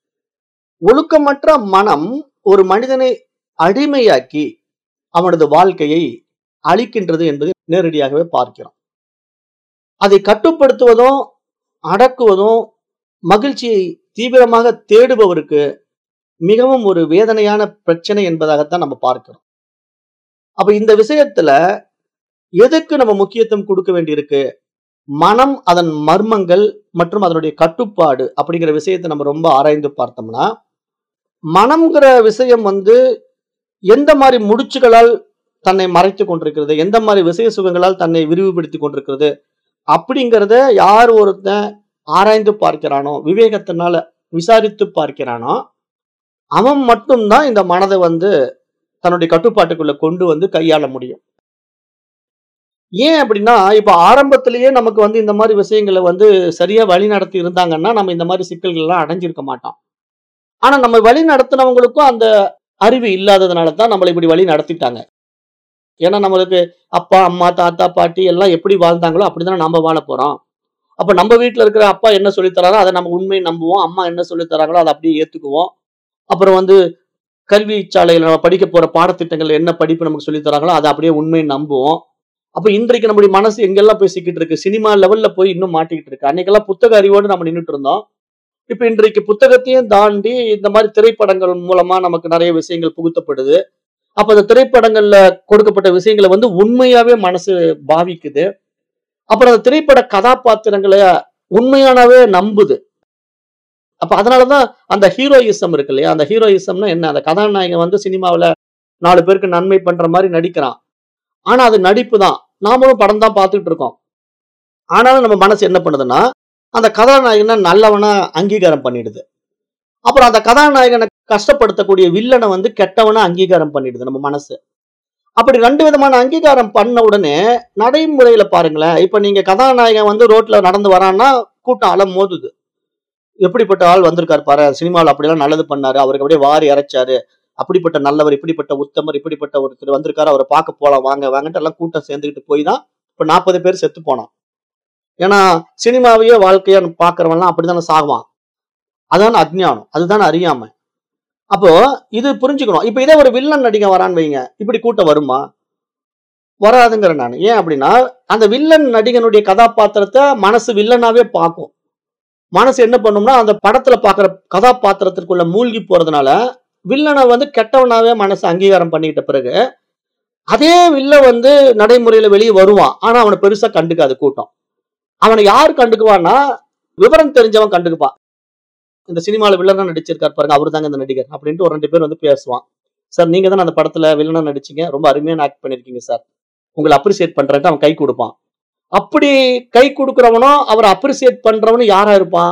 ஒழுக்கமற்ற மனம் ஒரு மனிதனை அடிமையாக்கி அவனது வாழ்க்கையை அழிக்கின்றது என்பதை நேரடியாகவே பார்க்கிறோம் அதை கட்டுப்படுத்துவதும் அடக்குவதும் மகிழ்ச்சியை தீவிரமாக தேடுபவருக்கு மிகவும் ஒரு வேதனையான பிரச்சனை என்பதாகத்தான் நம்ம பார்க்கிறோம் அப்ப இந்த விஷயத்துல எதுக்கு நம்ம முக்கியத்துவம் கொடுக்க வேண்டியிருக்கு மனம் அதன் மர்மங்கள் மற்றும் அதனுடைய கட்டுப்பாடு அப்படிங்கிற விஷயத்தை நம்ம ரொம்ப ஆராய்ந்து பார்த்தோம்னா மனம்ங்கிற விஷயம் வந்து எந்த மாதிரி முடிச்சுகளால் தன்னை மறைத்து கொண்டிருக்கிறது எந்த மாதிரி விஷய சுகங்களால் தன்னை விரிவுபடுத்தி கொண்டிருக்கிறது அப்படிங்கிறத யார் ஒருத்தன் ஆராய்ந்து பார்க்கிறானோ விவேகத்தினால விசாரித்து பார்க்கிறானோ அவன் மட்டும்தான் இந்த மனதை வந்து தன்னுடைய கட்டுப்பாட்டுக்குள்ள கொண்டு வந்து கையாள முடியும் ஏன் அப்படின்னா இப்ப ஆரம்பத்திலேயே நமக்கு வந்து இந்த மாதிரி விஷயங்களை வந்து சரியா வழி நடத்தி இருந்தாங்கன்னா நம்ம இந்த மாதிரி சிக்கல்கள் எல்லாம் அடைஞ்சிருக்க மாட்டோம் ஆனா நம்ம வழி நடத்தினவங்களுக்கும் அந்த அறிவு இல்லாததுனால தான் நம்மளை இப்படி வழி நடத்திட்டாங்க ஏன்னா நம்மளுக்கு அப்பா அம்மா தாத்தா பாட்டி எல்லாம் எப்படி வாழ்ந்தாங்களோ அப்படிதான் நாம வாழ போறோம் அப்ப நம்ம வீட்டுல இருக்கிற அப்பா என்ன சொல்லித் தராரோ அதை நம்ம உண்மையை நம்புவோம் அம்மா என்ன சொல்லித் தராங்களோ அதை அப்படியே ஏத்துக்குவோம் அப்புறம் வந்து கல்வி சாலையில நம்ம படிக்க போற பாடத்திட்டங்கள் என்ன படிப்பு நமக்கு சொல்லித் தராங்களோ அதை அப்படியே உண்மையை நம்புவோம் அப்ப இன்றைக்கு நம்முடைய மனசு எங்கெல்லாம் போய் சிக்கிட்டு இருக்கு சினிமா லெவல்ல போய் இன்னும் மாட்டிக்கிட்டு இருக்கு அன்னைக்கெல்லாம் புத்தக அறிவோடு நம்ம நின்றுட்டு இருந்தோம் இப்ப இன்றைக்கு புத்தகத்தையும் தாண்டி இந்த மாதிரி திரைப்படங்கள் மூலமா நமக்கு நிறைய விஷயங்கள் புகுத்தப்படுது அப்ப அந்த திரைப்படங்கள்ல கொடுக்கப்பட்ட விஷயங்களை வந்து உண்மையாவே மனசு பாவிக்குது அப்புறம் அந்த திரைப்பட கதாபாத்திரங்களை உண்மையானவே நம்புது அப்ப அதனாலதான் அந்த ஹீரோயிசம் இருக்கு இல்லையா அந்த ஹீரோயிசம்னா என்ன அந்த கதாநாயகன் வந்து சினிமாவுல நாலு பேருக்கு நன்மை பண்ற மாதிரி நடிக்கிறான் ஆனா அது நடிப்பு தான் நாமளும் படம் தான் பார்த்துட்டு இருக்கோம் ஆனாலும் நம்ம மனசு என்ன பண்ணுதுன்னா அந்த கதாநாயகனை நல்லவனா அங்கீகாரம் பண்ணிடுது அப்புறம் அந்த கதாநாயகனை கஷ்டப்படுத்தக்கூடிய வில்லனை வந்து கெட்டவனா அங்கீகாரம் பண்ணிடுது நம்ம மனசு அப்படி ரெண்டு விதமான அங்கீகாரம் பண்ண உடனே நடைமுறையில பாருங்களேன் இப்ப நீங்க கதாநாயகன் வந்து ரோட்ல நடந்து வரான்னா கூட்டம் அலம் மோதுது எப்படிப்பட்ட ஆள் வந்திருக்காரு பாரு சினிமாவில் அப்படிலாம் நல்லது பண்ணாரு அவருக்கு அப்படியே வாரி இறைச்சாரு அப்படிப்பட்ட நல்லவர் இப்படிப்பட்ட உத்தமர் இப்படிப்பட்ட ஒருத்தர் வந்திருக்காரு அவரை பார்க்க போலாம் வாங்க வாங்கன்ட்டு எல்லாம் கூட்டம் சேர்ந்துக்கிட்டு போய் தான் இப்ப நாற்பது பேர் செத்து போனான் ஏன்னா சினிமாவையே வாழ்க்கையா பாக்குறவன்லாம் அப்படித்தானே சாகுவான் அதான அஜ்ஞானம் அதுதானே அறியாம அப்போ இது புரிஞ்சுக்கணும் இப்ப இதே ஒரு வில்லன் நடிகை வரான்னு வைங்க இப்படி கூட்டம் வருமா வராதுங்கிற நான் ஏன் அப்படின்னா அந்த வில்லன் நடிகனுடைய கதாபாத்திரத்தை மனசு வில்லனாவே பார்க்கும் மனசு என்ன பண்ணும்னா அந்த படத்துல பாக்குற கதாபாத்திரத்திற்குள்ள மூழ்கி போறதுனால வில்லனை வந்து கெட்டவனாவே மனசு அங்கீகாரம் பண்ணிக்கிட்ட பிறகு அதே வில்ல வந்து நடைமுறையில வெளியே வருவான் ஆனா அவனை பெருசா கண்டுக்காது கூட்டம் அவனை யார் கண்டுக்குவான்னா விவரம் தெரிஞ்சவன் கண்டுக்குப்பான் இந்த சினிமாவில் வில்லனா நடிச்சிருக்காரு பாருங்க அவரு தாங்க இந்த நடிகர் அப்படின்ட்டு ஒரு ரெண்டு பேர் வந்து பேசுவான் சார் நீங்க தானே அந்த படத்துல வில்லனா நடிச்சீங்க ரொம்ப அருமையான ஆக்ட் பண்ணிருக்கீங்க சார் உங்களை அப்ரிசியேட் பண்றேன்ட்டு அவன் கை கொடுப்பான் அப்படி கை கொடுக்கிறவனோ அவரை அப்ரிசியேட் பண்றவனும் யாரா இருப்பான்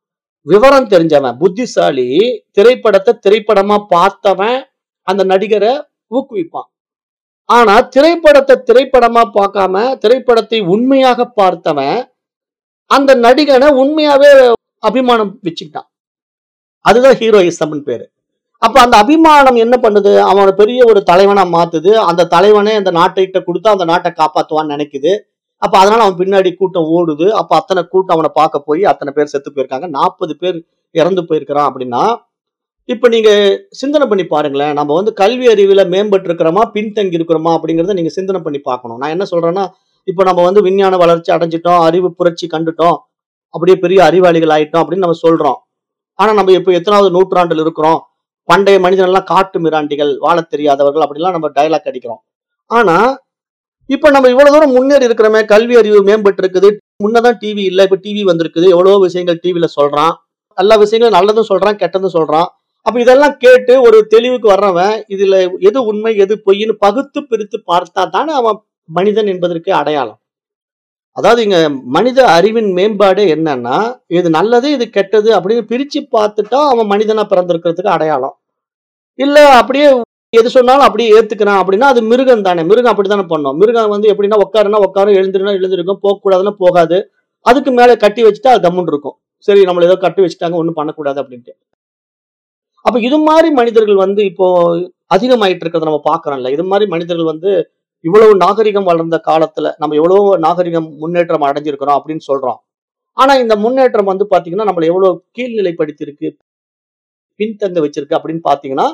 விவரம் தெரிஞ்சவன் புத்திசாலி திரைப்படத்தை திரைப்படமா பார்த்தவன் அந்த நடிகரை ஊக்குவிப்பான் ஆனா திரைப்படத்தை திரைப்படமா பார்க்காம திரைப்படத்தை உண்மையாக பார்த்தவன் அந்த நடிகனை உண்மையாவே அபிமானம் வச்சுக்கிட்டான் அதுதான் ஹீரோயிசம்னு பேரு அப்ப அந்த அபிமானம் என்ன பண்ணுது அவனை பெரிய ஒரு தலைவனா மாத்துது அந்த தலைவனே அந்த நாட்டைகிட்ட கொடுத்து அந்த நாட்டை காப்பாத்துவான்னு நினைக்குது அப்ப அதனால அவன் பின்னாடி கூட்டம் ஓடுது அப்ப அத்தனை கூட்டம் அவனை பார்க்க போய் அத்தனை பேர் செத்து போயிருக்காங்க நாற்பது பேர் இறந்து போயிருக்கிறான் அப்படின்னா இப்ப நீங்க சிந்தனை பண்ணி பாருங்களேன் நம்ம வந்து கல்வி அறிவுல மேம்பட்டு இருக்கிறோமா பின்தங்கி இருக்கிறோமா அப்படிங்கறத நீங்க சிந்தனை பண்ணி பார்க்கணும் நான் என்ன சொல்றேன்னா இப்ப நம்ம வந்து விஞ்ஞான வளர்ச்சி அடைஞ்சிட்டோம் அறிவு புரட்சி கண்டுட்டோம் அப்படியே பெரிய அறிவாளிகள் ஆயிட்டோம் அப்படின்னு நம்ம சொல்றோம் ஆனா நம்ம இப்ப எத்தனாவது நூற்றாண்டில் இருக்கிறோம் பண்டைய மனிதன் எல்லாம் காட்டு மிராண்டிகள் வாழத் தெரியாதவர்கள் அப்படிலாம் நம்ம டயலாக் அடிக்கிறோம் ஆனா இப்ப நம்ம இவ்வளவு தூரம் முன்னேறி இருக்கிறோமே கல்வி அறிவு மேம்பட்டு இருக்குது முன்னதான் டிவி இல்ல இப்ப டிவி வந்திருக்குது எவ்வளவோ விஷயங்கள் டிவில சொல்றான் எல்லா விஷயங்களும் நல்லதும் சொல்றான் கெட்டதும் சொல்றான் அப்ப இதெல்லாம் கேட்டு ஒரு தெளிவுக்கு வர்றவன் இதுல எது உண்மை எது பொய்ன்னு பகுத்து பிரித்து பார்த்தா தானே அவன் மனிதன் என்பதற்கு அடையாளம் அதாவது இங்க மனித அறிவின் மேம்பாடு என்னன்னா இது நல்லது இது கெட்டது அப்படின்னு பிரிச்சு பார்த்துட்டா அவன் மனிதனா பிறந்திருக்கிறதுக்கு அடையாளம் இல்ல அப்படியே எது சொன்னாலும் அப்படியே ஏத்துக்கிறான் அப்படின்னா அது மிருகம் தானே மிருகம் அப்படித்தானே பண்ணும் மிருகம் வந்து எப்படின்னா உட்காருனா உட்காரும் எழுந்திருனா எழுந்திருக்கும் போக கூடாதுன்னா போகாது அதுக்கு மேல கட்டி வச்சுட்டா அது கம்முன்னு இருக்கும் சரி நம்மள ஏதோ கட்டி வச்சுட்டாங்க ஒண்ணும் பண்ணக்கூடாது அப்படின்ட்டு அப்ப இது மாதிரி மனிதர்கள் வந்து இப்போ அதிகமாயிட்டு இருக்கிறத நம்ம பாக்குறோம்ல இது மாதிரி மனிதர்கள் வந்து இவ்வளவு நாகரிகம் வளர்ந்த காலத்துல நம்ம எவ்வளவு நாகரிகம் முன்னேற்றம் அடைஞ்சிருக்கிறோம் அப்படின்னு சொல்றோம் ஆனா இந்த முன்னேற்றம் வந்து பாத்தீங்கன்னா நம்மள எவ்வளவு கீழ்நிலைப்படுத்தியிருக்கு பின்தங்க வச்சிருக்கு அப்படின்னு பாத்தீங்கன்னா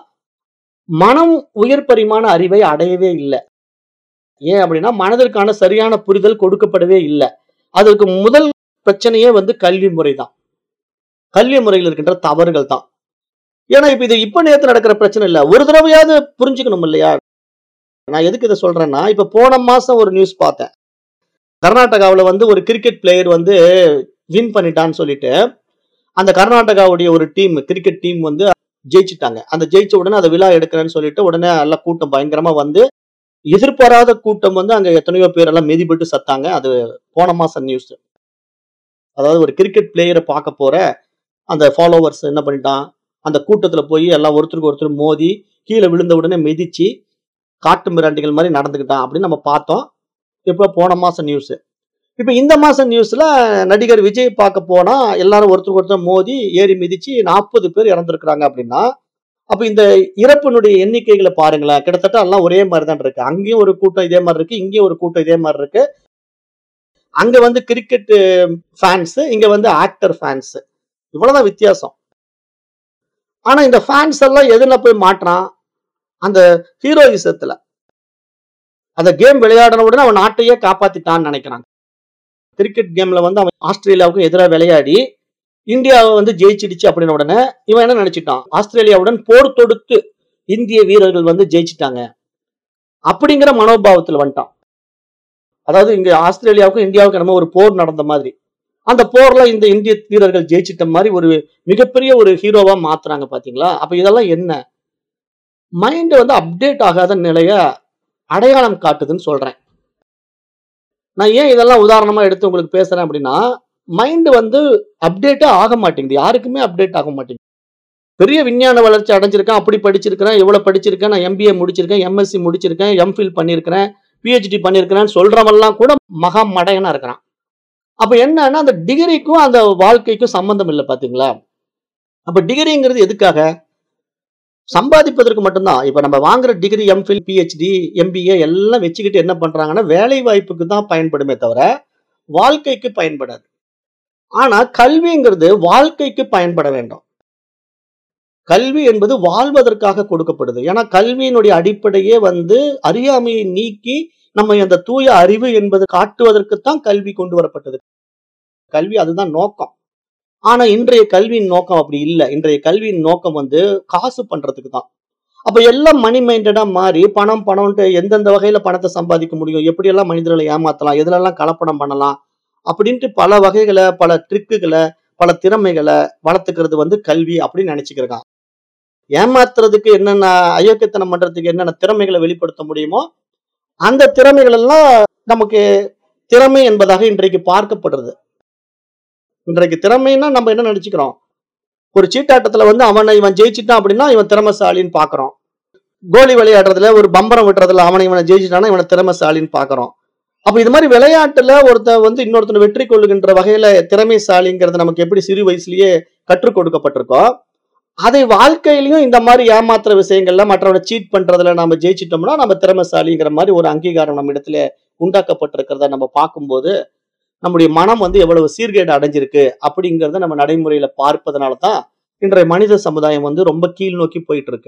மனம் உயர் பரிமாண அறிவை அடையவே இல்லை ஏன் அப்படின்னா மனதிற்கான சரியான புரிதல் கொடுக்கப்படவே இல்லை அதற்கு முதல் பிரச்சனையே வந்து கல்வி முறை தான் கல்வி முறையில் இருக்கின்ற தவறுகள் தான் ஏன்னா இப்ப இது இப்ப நேத்து நடக்கிற பிரச்சனை இல்ல ஒரு தடவையாவது புரிஞ்சுக்கணும் இல்லையா நான் எதுக்கு இதை சொல்றேன்னா இப்ப போன மாசம் ஒரு நியூஸ் பார்த்தேன் கர்நாடகாவுல வந்து ஒரு கிரிக்கெட் பிளேயர் வந்து வின் பண்ணிட்டான்னு சொல்லிட்டு அந்த கர்நாடகாவுடைய ஒரு டீம் கிரிக்கெட் டீம் வந்து ஜெயிச்சிட்டாங்க அந்த ஜெயிச்ச உடனே அதை விழா எடுக்கிறேன்னு சொல்லிட்டு உடனே எல்லா கூட்டம் பயங்கரமா வந்து எதிர்பாராத கூட்டம் வந்து அங்க எத்தனையோ பேர் எல்லாம் மிதிப்பட்டு சத்தாங்க அது போன மாசம் நியூஸ் அதாவது ஒரு கிரிக்கெட் பிளேயரை பார்க்க போற அந்த ஃபாலோவர்ஸ் என்ன பண்ணிட்டான் அந்த கூட்டத்துல போய் எல்லாம் ஒருத்தருக்கு ஒருத்தர் மோதி கீழே விழுந்த உடனே மிதிச்சு காட்டு மிராண்டிகள் மாதிரி நடந்துக்கிட்டான் அப்படின்னு நம்ம பார்த்தோம் இப்போ போன மாசம் நியூஸ் இப்போ இந்த மாசம் நியூஸ்ல நடிகர் விஜய் பார்க்க போனா எல்லாரும் ஒருத்தருக்கு ஒருத்தர் மோதி ஏறி மிதிச்சு நாற்பது பேர் இறந்துருக்குறாங்க அப்படின்னா அப்ப இந்த இறப்பினுடைய எண்ணிக்கைகளை பாருங்களேன் கிட்டத்தட்ட எல்லாம் ஒரே மாதிரி தான் இருக்கு அங்கேயும் ஒரு கூட்டம் இதே மாதிரி இருக்கு இங்கேயும் ஒரு கூட்டம் இதே மாதிரி இருக்கு அங்க வந்து கிரிக்கெட் ஃபேன்ஸ் இங்க வந்து ஆக்டர் ஃபேன்ஸ் இவ்வளவுதான் வித்தியாசம் ஆனா இந்த ஃபேன்ஸ் எல்லாம் எதுல போய் மாட்டுறான் அந்த ஹீரோயிசத்துல அந்த கேம் விளையாடின உடனே அவன் நாட்டையே காப்பாத்திட்டான்னு நினைக்கிறான் கிரிக்கெட் கேம்ல வந்து அவன் ஆஸ்திரேலியாவுக்கு எதிராக விளையாடி இந்தியாவை வந்து ஜெயிச்சிடுச்சு அப்படின்ன உடனே இவன் என்ன நினைச்சிட்டான் ஆஸ்திரேலியாவுடன் போர் தொடுத்து இந்திய வீரர்கள் வந்து ஜெயிச்சிட்டாங்க அப்படிங்கிற மனோபாவத்துல வந்துட்டான் அதாவது இங்க ஆஸ்திரேலியாவுக்கும் இந்தியாவுக்கும் என்னமோ ஒரு போர் நடந்த மாதிரி அந்த போர்ல இந்த இந்திய வீரர்கள் ஜெயிச்சிட்ட மாதிரி ஒரு மிகப்பெரிய ஒரு ஹீரோவா மாத்துறாங்க பாத்தீங்களா அப்ப இதெல்லாம் என்ன மைண்ட் வந்து அப்டேட் ஆகாத நிலைய அடையாளம் காட்டுதுன்னு சொல்றேன் நான் ஏன் இதெல்லாம் உதாரணமா எடுத்து உங்களுக்கு பேசுறேன் அப்படின்னா மைண்ட் வந்து அப்டேட்டே ஆக மாட்டேங்குது யாருக்குமே அப்டேட் ஆக மாட்டேங்குது பெரிய விஞ்ஞான வளர்ச்சி அடைஞ்சிருக்கேன் அப்படி படிச்சிருக்கிறேன் எவ்வளவு படிச்சிருக்கேன் நான் எம்பிஏ முடிச்சிருக்கேன் எம்எஸ்சி முடிச்சிருக்கேன் எம்ஃபில் பண்ணியிருக்கிறேன் பிஹெச்டி பண்ணியிருக்கிறேன்னு சொல்றவெல்லாம் கூட மகா மடையனா இருக்கிறான் அப்ப என்னன்னா அந்த டிகிரிக்கும் அந்த வாழ்க்கைக்கும் சம்பந்தம் இல்லை பாத்தீங்களா அப்ப டிகிரிங்கிறது எதுக்காக சம்பாதிப்பதற்கு மட்டும்தான் இப்ப நம்ம வாங்குற டிகிரி எம்ஃபில் பிஹெச்டி எம்பிஏ எல்லாம் வச்சுக்கிட்டு என்ன பண்றாங்கன்னா வேலை வாய்ப்புக்கு தான் பயன்படுமே தவிர வாழ்க்கைக்கு பயன்படாது ஆனா கல்விங்கிறது வாழ்க்கைக்கு பயன்பட வேண்டும் கல்வி என்பது வாழ்வதற்காக கொடுக்கப்படுது ஏன்னா கல்வியினுடைய அடிப்படையே வந்து அறியாமையை நீக்கி நம்ம அந்த தூய அறிவு என்பது காட்டுவதற்குத்தான் கல்வி கொண்டு வரப்பட்டது கல்வி அதுதான் நோக்கம் ஆனா இன்றைய கல்வியின் நோக்கம் அப்படி இல்லை இன்றைய கல்வியின் நோக்கம் வந்து காசு பண்றதுக்கு தான் அப்ப எல்லாம் மணி மைண்டடா மாறி பணம் பணம்ட்டு எந்தெந்த வகையில பணத்தை சம்பாதிக்க முடியும் எப்படியெல்லாம் மனிதர்களை ஏமாத்தலாம் எதுலெல்லாம் கலப்படம் பண்ணலாம் அப்படின்ட்டு பல வகைகளை பல ட்ரிக்குகளை பல திறமைகளை வளர்த்துக்கிறது வந்து கல்வி அப்படின்னு நினைச்சுக்கிறான் ஏமாத்துறதுக்கு என்னென்ன அயோக்கியத்தனம் பண்றதுக்கு என்னென்ன திறமைகளை வெளிப்படுத்த முடியுமோ அந்த திறமைகள் எல்லாம் நமக்கு திறமை என்பதாக இன்றைக்கு பார்க்கப்படுறது இன்றைக்கு திறமைன்னா நம்ம என்ன நினைச்சுக்கிறோம் ஒரு சீட்டாட்டத்துல வந்து அவனை இவன் ஜெயிச்சிட்டான் அப்படின்னா இவன் திறமைசாலின்னு பாக்குறோம் கோலி விளையாடுறதுல ஒரு பம்பரம் விட்டுறதுல அவனை இவனை ஜெயிச்சிட்டானா இவனை திறமைசாலின்னு பாக்குறோம் அப்ப இது மாதிரி விளையாட்டுல ஒருத்தன் வந்து இன்னொருத்தனை வெற்றி கொள்ளுகின்ற வகையில திறமைசாலிங்கிறது நமக்கு எப்படி சிறு வயசுலயே கற்றுக் கொடுக்கப்பட்டிருக்கோ அதை வாழ்க்கையிலயும் இந்த மாதிரி ஏமாத்துற விஷயங்கள்ல மற்றவனை சீட் பண்றதுல நம்ம ஜெயிச்சிட்டோம்னா நம்ம திறமைசாலிங்கிற மாதிரி ஒரு அங்கீகாரம் நம்ம இடத்துல உண்டாக்கப்பட்டிருக்கிறத நம்ம பார்க்கும்போது நம்முடைய மனம் வந்து எவ்வளவு சீர்கேடு அடைஞ்சிருக்கு அப்படிங்கிறத நம்ம நடைமுறையில பார்ப்பதனால தான் இன்றைய மனித சமுதாயம் வந்து ரொம்ப கீழ் நோக்கி போயிட்டு இருக்கு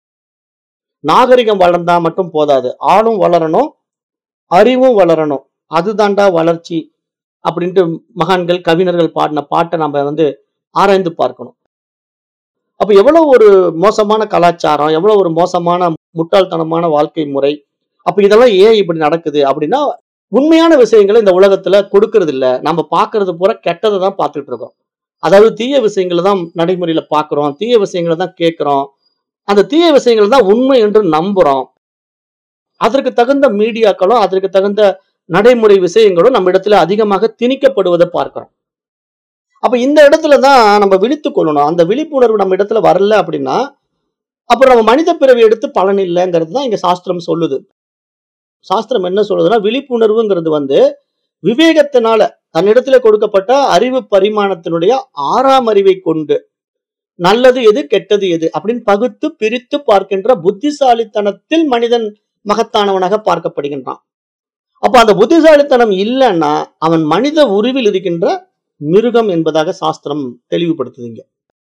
நாகரிகம் வளர்ந்தா மட்டும் போதாது ஆளும் வளரணும் அறிவும் வளரணும் அதுதான்டா வளர்ச்சி அப்படின்ட்டு மகான்கள் கவிஞர்கள் பாடின பாட்டை நம்ம வந்து ஆராய்ந்து பார்க்கணும் அப்ப எவ்வளவு ஒரு மோசமான கலாச்சாரம் எவ்வளவு ஒரு மோசமான முட்டாள்தனமான வாழ்க்கை முறை அப்ப இதெல்லாம் ஏன் இப்படி நடக்குது அப்படின்னா உண்மையான விஷயங்களை இந்த உலகத்துல கொடுக்கறது இல்ல நம்ம பாக்குறது பூரா கெட்டதை தான் பார்த்துட்டு இருக்கோம் அதாவது தீய விஷயங்களை தான் நடைமுறையில பாக்குறோம் தீய விஷயங்களை தான் கேட்கிறோம் அந்த தீய விஷயங்கள் தான் உண்மை என்று நம்புறோம் அதற்கு தகுந்த மீடியாக்களும் அதற்கு தகுந்த நடைமுறை விஷயங்களும் நம்ம இடத்துல அதிகமாக திணிக்கப்படுவதை பார்க்கிறோம் அப்ப இந்த இடத்துல தான் நம்ம விழித்துக் கொள்ளணும் அந்த விழிப்புணர்வு நம்ம இடத்துல வரல அப்படின்னா அப்புறம் நம்ம மனித பிறவி எடுத்து பலன் இல்லைங்கிறது தான் இங்க சாஸ்திரம் சொல்லுது சாஸ்திரம் என்ன சொல்லுதுன்னா விழிப்புணர்வுங்கிறது வந்து விவேகத்தினால தன்னிடத்துல கொடுக்கப்பட்ட அறிவு பரிமாணத்தினுடைய ஆறாம் அறிவை கொண்டு நல்லது எது கெட்டது எது அப்படின்னு பகுத்து பிரித்து பார்க்கின்ற புத்திசாலித்தனத்தில் மனிதன் மகத்தானவனாக பார்க்கப்படுகின்றான் அப்ப அந்த புத்திசாலித்தனம் இல்லைன்னா அவன் மனித உருவில் இருக்கின்ற மிருகம் என்பதாக சாஸ்திரம் தெளிவுபடுத்துதுங்க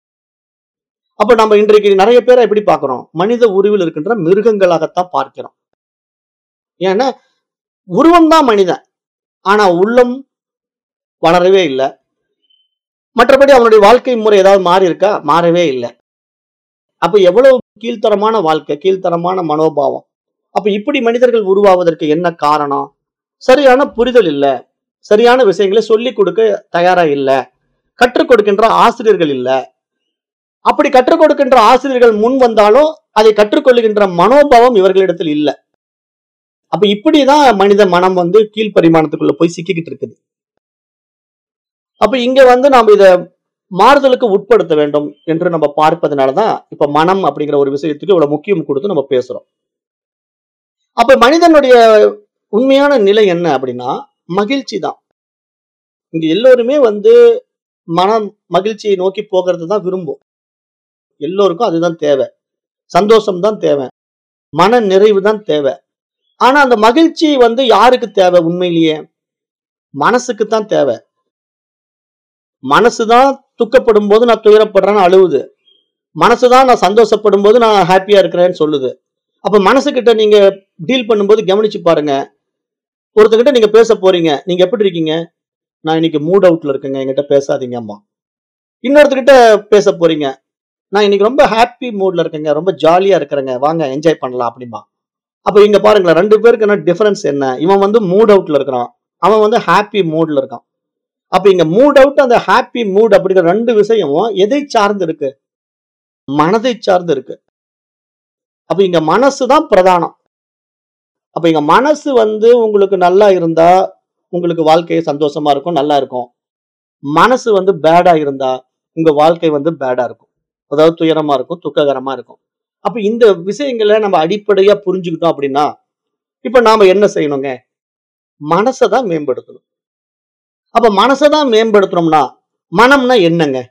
அப்ப நம்ம இன்றைக்கு நிறைய பேரை எப்படி பார்க்கிறோம் மனித உருவில் இருக்கின்ற மிருகங்களாகத்தான் பார்க்கிறோம் ஏன்னா உருவம் தான் மனிதன் ஆனா உள்ளம் வளரவே இல்லை மற்றபடி அவனுடைய வாழ்க்கை முறை ஏதாவது மாறி இருக்கா மாறவே இல்லை அப்ப எவ்வளவு கீழ்த்தரமான வாழ்க்கை கீழ்த்தரமான மனோபாவம் அப்ப இப்படி மனிதர்கள் உருவாவதற்கு என்ன காரணம் சரியான புரிதல் இல்ல சரியான விஷயங்களை சொல்லிக் கொடுக்க தயாரா இல்ல கற்றுக் கொடுக்கின்ற ஆசிரியர்கள் இல்ல அப்படி கற்றுக் கொடுக்கின்ற ஆசிரியர்கள் முன் வந்தாலும் அதை கற்றுக்கொள்ளுகின்ற மனோபாவம் இவர்களிடத்தில் இல்ல அப்ப இப்படிதான் மனித மனம் வந்து கீழ்பரிமாணத்துக்குள்ள போய் சிக்கிக்கிட்டு இருக்குது அப்ப இங்க வந்து நாம இத மாறுதலுக்கு உட்படுத்த வேண்டும் என்று நம்ம பார்ப்பதனாலதான் இப்ப மனம் அப்படிங்கிற ஒரு விஷயத்துக்கு இவ்வளவு முக்கியம் கொடுத்து நம்ம பேசுறோம் அப்ப மனிதனுடைய உண்மையான நிலை என்ன அப்படின்னா மகிழ்ச்சி தான் இங்க எல்லோருமே வந்து மனம் மகிழ்ச்சியை நோக்கி போகிறது தான் விரும்பும் எல்லோருக்கும் அதுதான் தேவை சந்தோஷம் தான் தேவை மன நிறைவு தான் தேவை ஆனா அந்த மகிழ்ச்சி வந்து யாருக்கு தேவை உண்மையிலேயே மனசுக்கு தான் தேவை மனசுதான் துக்கப்படும் போது நான் துயரப்படுறேன்னு அழுவுது மனசுதான் நான் சந்தோஷப்படும் போது நான் ஹாப்பியா இருக்கிறேன்னு சொல்லுது அப்ப மனசுகிட்ட நீங்க டீல் பண்ணும்போது கவனிச்சு பாருங்க ஒருத்தங்கிட்ட நீங்க பேச போறீங்க நீங்க எப்படி இருக்கீங்க நான் இன்னைக்கு மூட் அவுட்ல இருக்கேங்க என்கிட்ட பேசாதீங்க அம்மா இன்னொருத்தர்கிட்ட பேச போறீங்க நான் இன்னைக்கு ரொம்ப ஹாப்பி மூட்ல இருக்கேங்க ரொம்ப ஜாலியா இருக்கிறேங்க வாங்க என்ஜாய் பண்ணலாம் அப்படிமா அப்ப இங்க பாருங்களேன் ரெண்டு பேருக்கு என்ன டிஃபரன்ஸ் என்ன இவன் வந்து மூட் அவுட்ல இருக்கிறான் அவன் வந்து ஹாப்பி மூட்ல இருக்கான் அப்ப இங்க மூட் அவுட் அந்த ஹாப்பி மூட் அப்படிங்கிற ரெண்டு விஷயமும் எதை சார்ந்து இருக்கு மனதை சார்ந்து இருக்கு அப்ப இங்க மனசு தான் பிரதானம் அப்ப இங்க மனசு வந்து உங்களுக்கு நல்லா இருந்தா உங்களுக்கு வாழ்க்கை சந்தோஷமா இருக்கும் நல்லா இருக்கும் மனசு வந்து பேடா இருந்தா உங்க வாழ்க்கை வந்து பேடா இருக்கும் அதாவது துயரமா இருக்கும் துக்ககரமா இருக்கும் அப்ப இந்த விஷயங்களை நம்ம அடிப்படையா புரிஞ்சுக்கிட்டோம் அப்படின்னா இப்ப நாம என்ன செய்யணுங்க மனசை தான் மேம்படுத்தணும் அப்ப மனசை தான் மேம்படுத்தணும்னா மனம்னா என்னங்க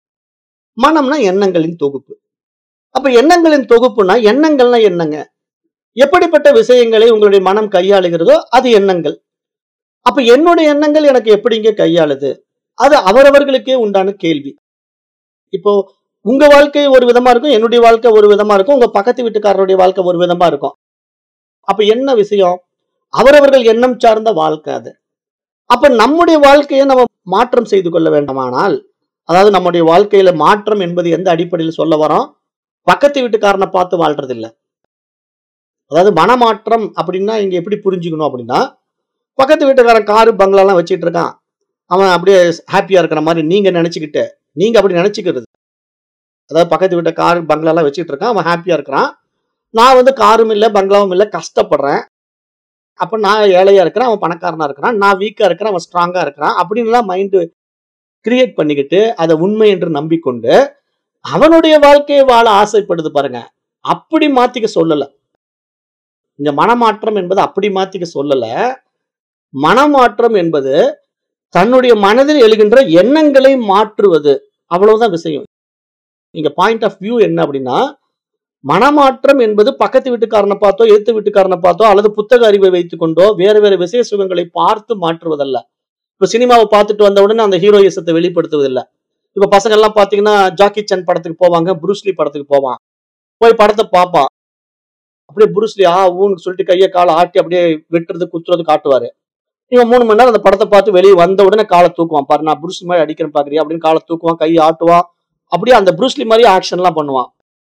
மனம்னா எண்ணங்களின் தொகுப்பு அப்ப எண்ணங்களின் தொகுப்புனா எண்ணங்கள்னா என்னங்க எப்படிப்பட்ட விஷயங்களை உங்களுடைய மனம் கையாளுகிறதோ அது எண்ணங்கள் அப்ப என்னுடைய எண்ணங்கள் எனக்கு எப்படிங்க கையாளுது அது அவரவர்களுக்கே உண்டான கேள்வி இப்போ உங்க வாழ்க்கை ஒரு விதமா இருக்கும் என்னுடைய வாழ்க்கை ஒரு விதமா இருக்கும் உங்க பக்கத்து வீட்டுக்காரருடைய வாழ்க்கை ஒரு விதமா இருக்கும் அப்ப என்ன விஷயம் அவரவர்கள் எண்ணம் சார்ந்த வாழ்க்கை அது அப்ப நம்முடைய வாழ்க்கையை நம்ம மாற்றம் செய்து கொள்ள வேண்டுமானால் அதாவது நம்முடைய வாழ்க்கையில மாற்றம் என்பது எந்த அடிப்படையில் சொல்ல வரோம் பக்கத்து வீட்டுக்காரனை பார்த்து வாழ்றது இல்ல அதாவது மனமாற்றம் அப்படின்னா இங்க எப்படி புரிஞ்சுக்கணும் அப்படின்னா பக்கத்து வீட்டுக்காரன் காரு பங்களாலாம் வச்சிட்டு இருக்கான் அவன் அப்படியே ஹாப்பியா இருக்கிற மாதிரி நீங்க நினைச்சுக்கிட்டு நீங்க அப்படி நினைச்சுக்கிறது அதாவது பக்கத்து வீட்டு கார் பங்களாலாம் வச்சிட்டு இருக்கான் அவன் ஹாப்பியா இருக்கிறான் நான் வந்து காரும் இல்லை பங்களாவும் இல்லை கஷ்டப்படுறேன் அப்ப நான் ஏழையா இருக்கிறேன் அவன் பணக்காரனா இருக்கிறான் நான் வீக்கா இருக்கிறேன் அவன் ஸ்ட்ராங்கா இருக்கிறான் அப்படின்லாம் மைண்டு கிரியேட் பண்ணிக்கிட்டு அதை உண்மை என்று நம்பிக்கொண்டு அவனுடைய வாழ்க்கையை வாழ ஆசைப்படுது பாருங்க அப்படி மாத்திக்க சொல்லல இந்த மனமாற்றம் என்பது அப்படி மாத்திக்க சொல்லல மனமாற்றம் என்பது தன்னுடைய மனதில் எழுகின்ற எண்ணங்களை மாற்றுவது அவ்வளவுதான் விஷயம் இங்க பாயிண்ட் ஆஃப் வியூ என்ன அப்படின்னா மனமாற்றம் என்பது பக்கத்து வீட்டுக்காரனை பார்த்தோ எதிர்த்து வீட்டுக்காரனை பார்த்தோ அல்லது புத்தக அறிவை வைத்துக் கொண்டோ வேறு வேறு விசேஷ சுகங்களை பார்த்து மாற்றுவதல்ல இப்ப சினிமாவை பார்த்துட்டு வந்த உடனே அந்த ஹீரோயிசத்தை வெளிப்படுத்துவதில்லை இப்ப பசங்க எல்லாம் பாத்தீங்கன்னா ஜாக்கி சன் படத்துக்கு போவாங்க புருஸ்லி படத்துக்கு போவான் போய் படத்தை பார்ப்பான் அப்படியே புருஸ்லி ஆ ஊன்னு சொல்லிட்டு கையை காலை ஆட்டி அப்படியே வெட்டுறது குத்துறது காட்டுவாரு இவன் மூணு மணி நேரம் அந்த படத்தை பார்த்து வெளியே வந்த உடனே காலை தூக்குவான் பாரு நான் புருஸ்லி மாதிரி அடிக்கிறேன் பாக்குறியா அப்படின்னு காலை தூக்குவான் கையை ஆட்டுவான் அப்படியே அந்த புருஸ்லி மாதிரி ஆக்ஷன்லாம் பண்ணுவான்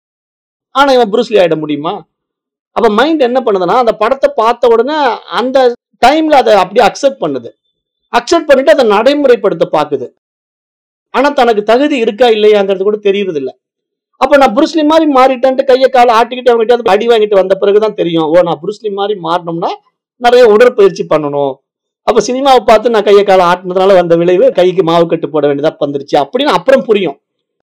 ஆனா இவன் புருஸ்லி ஆயிட முடியுமா அப்ப மைண்ட் என்ன பண்ணுதுன்னா அந்த படத்தை பார்த்த உடனே அந்த டைம்ல அதை அப்படியே அக்செப்ட் பண்ணுது அக்செப்ட் பண்ணிட்டு அதை நடைமுறைப்படுத்த பாக்குது ஆனா தனக்கு தகுதி இருக்கா இல்லையாங்கிறது கூட தெரியறது இல்ல அப்ப நான் புருஸ்லி மாதிரி மாறிட்டேன்ட்டு கையை காலை ஆட்டிக்கிட்டு அவங்ககிட்ட அடி வாங்கிட்டு வந்த பிறகுதான் தெரியும் ஓ நான் புருஸ்லி மாதிரி மாறணும்னா நிறைய உடற்பயிற்சி பண்ணணும் அப்ப சினிமாவை பார்த்து நான் கையை காலை ஆட்டினதுனால வந்த விளைவு கைக்கு மாவு கட்டு போட வேண்டியதா வந்துருச்சு அப்படின்னு அப்புறம் புரியும்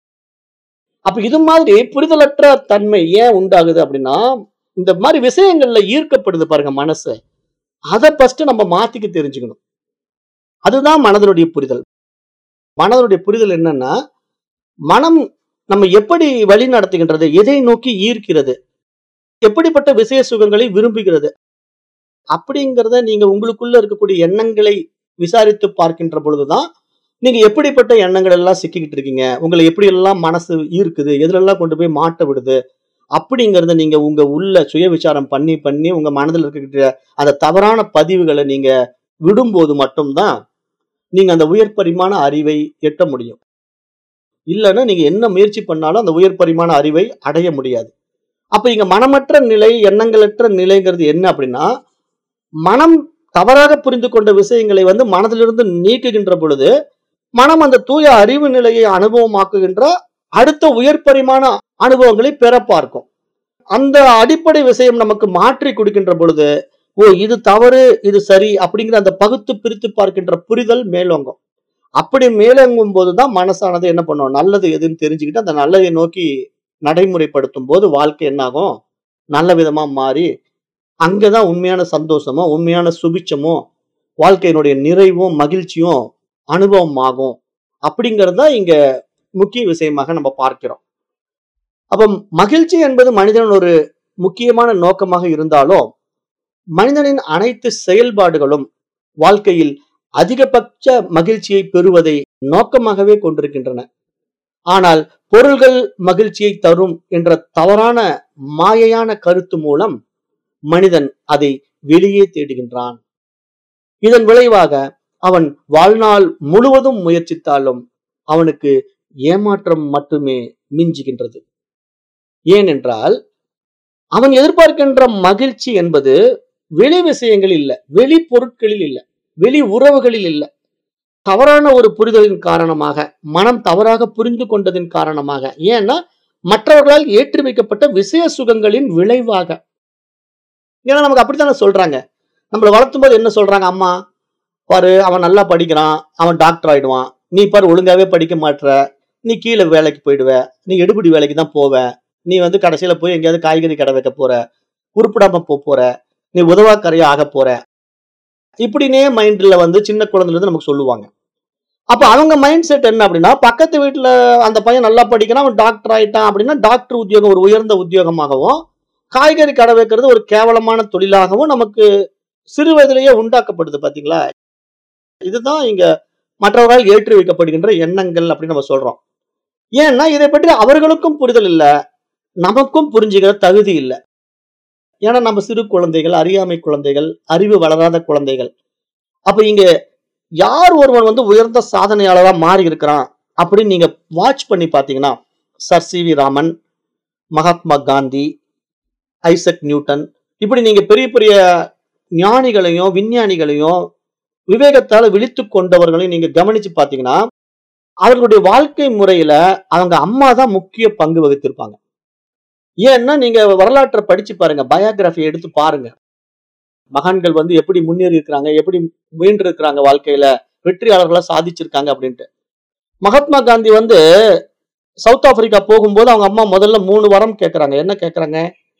அப்ப இது மாதிரி புரிதலற்ற தன்மை ஏன் உண்டாகுது அப்படின்னா இந்த மாதிரி விஷயங்கள்ல ஈர்க்கப்படுது பாருங்க மனசு அதை ஃபர்ஸ்ட் நம்ம மாத்திக்க தெரிஞ்சுக்கணும் அதுதான் மனதனுடைய புரிதல் மனதனுடைய புரிதல் என்னன்னா மனம் நம்ம எப்படி வழி நடத்துகின்றது எதை நோக்கி ஈர்க்கிறது எப்படிப்பட்ட விசேஷ சுகங்களை விரும்புகிறது அப்படிங்கிறத நீங்க உங்களுக்குள்ள இருக்கக்கூடிய எண்ணங்களை விசாரித்து பார்க்கின்ற பொழுதுதான் நீங்க எப்படிப்பட்ட எண்ணங்கள் எல்லாம் சிக்கிக்கிட்டு இருக்கீங்க உங்களை எப்படி எல்லாம் மனசு ஈர்க்குது எதுலெல்லாம் கொண்டு போய் மாட்ட விடுது அப்படிங்கறத நீங்க உங்க உள்ள சுய விசாரம் பண்ணி பண்ணி உங்க மனதில் இருக்கின்ற அந்த தவறான பதிவுகளை நீங்க விடும்போது மட்டும்தான் நீங்க அந்த உயர் பரிமாண அறிவை எட்ட முடியும் இல்லைன்னா நீங்க என்ன முயற்சி பண்ணாலும் அந்த உயர் பரிமாண அறிவை அடைய முடியாது அப்ப இங்க மனமற்ற நிலை எண்ணங்களற்ற நிலைங்கிறது என்ன அப்படின்னா மனம் தவறாக புரிந்து கொண்ட விஷயங்களை வந்து மனதிலிருந்து நீக்குகின்ற பொழுது மனம் அந்த தூய அறிவு நிலையை அனுபவமாக்குகின்ற அடுத்த உயர் பரிமாண அனுபவங்களை பெற பார்க்கும் அந்த அடிப்படை விஷயம் நமக்கு மாற்றி கொடுக்கின்ற பொழுது ஓ இது தவறு இது சரி அப்படிங்கிற அந்த பகுத்து பிரித்து பார்க்கின்ற புரிதல் மேலோங்கும் அப்படி மேலோங்கும் போதுதான் மனசானது என்ன பண்ணும் நல்லது எதுன்னு தெரிஞ்சுக்கிட்டு அந்த நல்லதை நோக்கி நடைமுறைப்படுத்தும் போது வாழ்க்கை என்னாகும் நல்ல விதமா மாறி அங்கதான் உண்மையான சந்தோஷமும் உண்மையான சுபிச்சமும் வாழ்க்கையினுடைய நிறைவும் மகிழ்ச்சியும் அனுபவம் ஆகும் அப்படிங்கிறது தான் இங்க முக்கிய விஷயமாக நம்ம பார்க்கிறோம் அப்ப மகிழ்ச்சி என்பது மனிதன் ஒரு முக்கியமான நோக்கமாக இருந்தாலும் மனிதனின் அனைத்து செயல்பாடுகளும் வாழ்க்கையில் அதிகபட்ச மகிழ்ச்சியை பெறுவதை நோக்கமாகவே கொண்டிருக்கின்றன ஆனால் பொருள்கள் மகிழ்ச்சியை தரும் என்ற தவறான மாயையான கருத்து மூலம் மனிதன் அதை வெளியே தேடுகின்றான் இதன் விளைவாக அவன் வாழ்நாள் முழுவதும் முயற்சித்தாலும் அவனுக்கு ஏமாற்றம் மட்டுமே மிஞ்சுகின்றது ஏனென்றால் அவன் எதிர்பார்க்கின்ற மகிழ்ச்சி என்பது வெளி விஷயங்கள் இல்ல வெளி பொருட்களில் இல்ல வெளி உறவுகளில் இல்ல தவறான ஒரு புரிதலின் காரணமாக மனம் தவறாக புரிந்து கொண்டதின் காரணமாக ஏன்னா மற்றவர்களால் ஏற்றி வைக்கப்பட்ட விஷய சுகங்களின் விளைவாக ஏன்னா நமக்கு அப்படித்தானே சொல்றாங்க நம்மளை வளர்த்தும் போது என்ன சொல்றாங்க அம்மா பாரு அவன் நல்லா படிக்கிறான் அவன் டாக்டர் ஆயிடுவான் நீ பாரு ஒழுங்காவே படிக்க மாட்ற நீ கீழே வேலைக்கு போயிடுவ நீ எடுபடி வேலைக்கு தான் போவ நீ வந்து கடைசியில போய் எங்கேயாவது காய்கறி கடை வைக்க போற உருப்பிடாம போப் போற நீ உதவாக்கரையா ஆக போற இப்படினே மைண்ட்ல வந்து சின்ன குழந்தைல இருந்து நமக்கு சொல்லுவாங்க அப்ப அவங்க மைண்ட் செட் என்ன அப்படின்னா பக்கத்து வீட்டுல அந்த பையன் நல்லா படிக்கிறான் அவன் டாக்டர் ஆயிட்டான் அப்படின்னா டாக்டர் உத்தியோகம் ஒரு உயர்ந்த உத்தியோகமாகவும் காய்கறி கடை வைக்கிறது ஒரு கேவலமான தொழிலாகவும் நமக்கு சிறு வயதிலேயே உண்டாக்கப்படுது பாத்தீங்களா இதுதான் இங்க மற்றவர்களால் ஏற்றி வைக்கப்படுகின்ற எண்ணங்கள் அப்படின்னு நம்ம சொல்றோம் ஏன்னா இதை பற்றி அவர்களுக்கும் புரிதல் இல்ல நமக்கும் புரிஞ்சுக்கிற தகுதி இல்லை ஏன்னா நம்ம சிறு குழந்தைகள் அறியாமை குழந்தைகள் அறிவு வளராத குழந்தைகள் அப்ப இங்க யார் ஒருவன் வந்து உயர்ந்த சாதனையாளரா மாறி இருக்கிறான் அப்படின்னு நீங்க வாட்ச் பண்ணி பாத்தீங்கன்னா sir C V Raman Mahatma Gandhi Isaac Newton இப்படி நீங்க பெரிய பெரிய ஞானிகளையும் விஞ்ஞானிகளையும் விவேகத்தால விழித்து கொண்டவர்களையும் நீங்க கவனிச்சு பாத்தீங்கன்னா அவர்களுடைய வாழ்க்கை முறையில அவங்க அம்மா தான் முக்கிய பங்கு வகித்திருப்பாங்க ஏன்னா நீங்க வரலாற்றை படிச்சு பாருங்க பயோகிராஃபி எடுத்து பாருங்க மகான்கள் வந்து எப்படி முன்னேறி இருக்கிறாங்க எப்படி முயன்று இருக்கிறாங்க வாழ்க்கையில வெற்றியாளர்களா சாதிச்சிருக்காங்க அப்படின்ட்டு மகாத்மா காந்தி வந்து சவுத் ஆப்பிரிக்கா போகும்போது அவங்க அம்மா முதல்ல மூணு வாரம் கேக்குறாங்க என்ன கேக்குறாங்க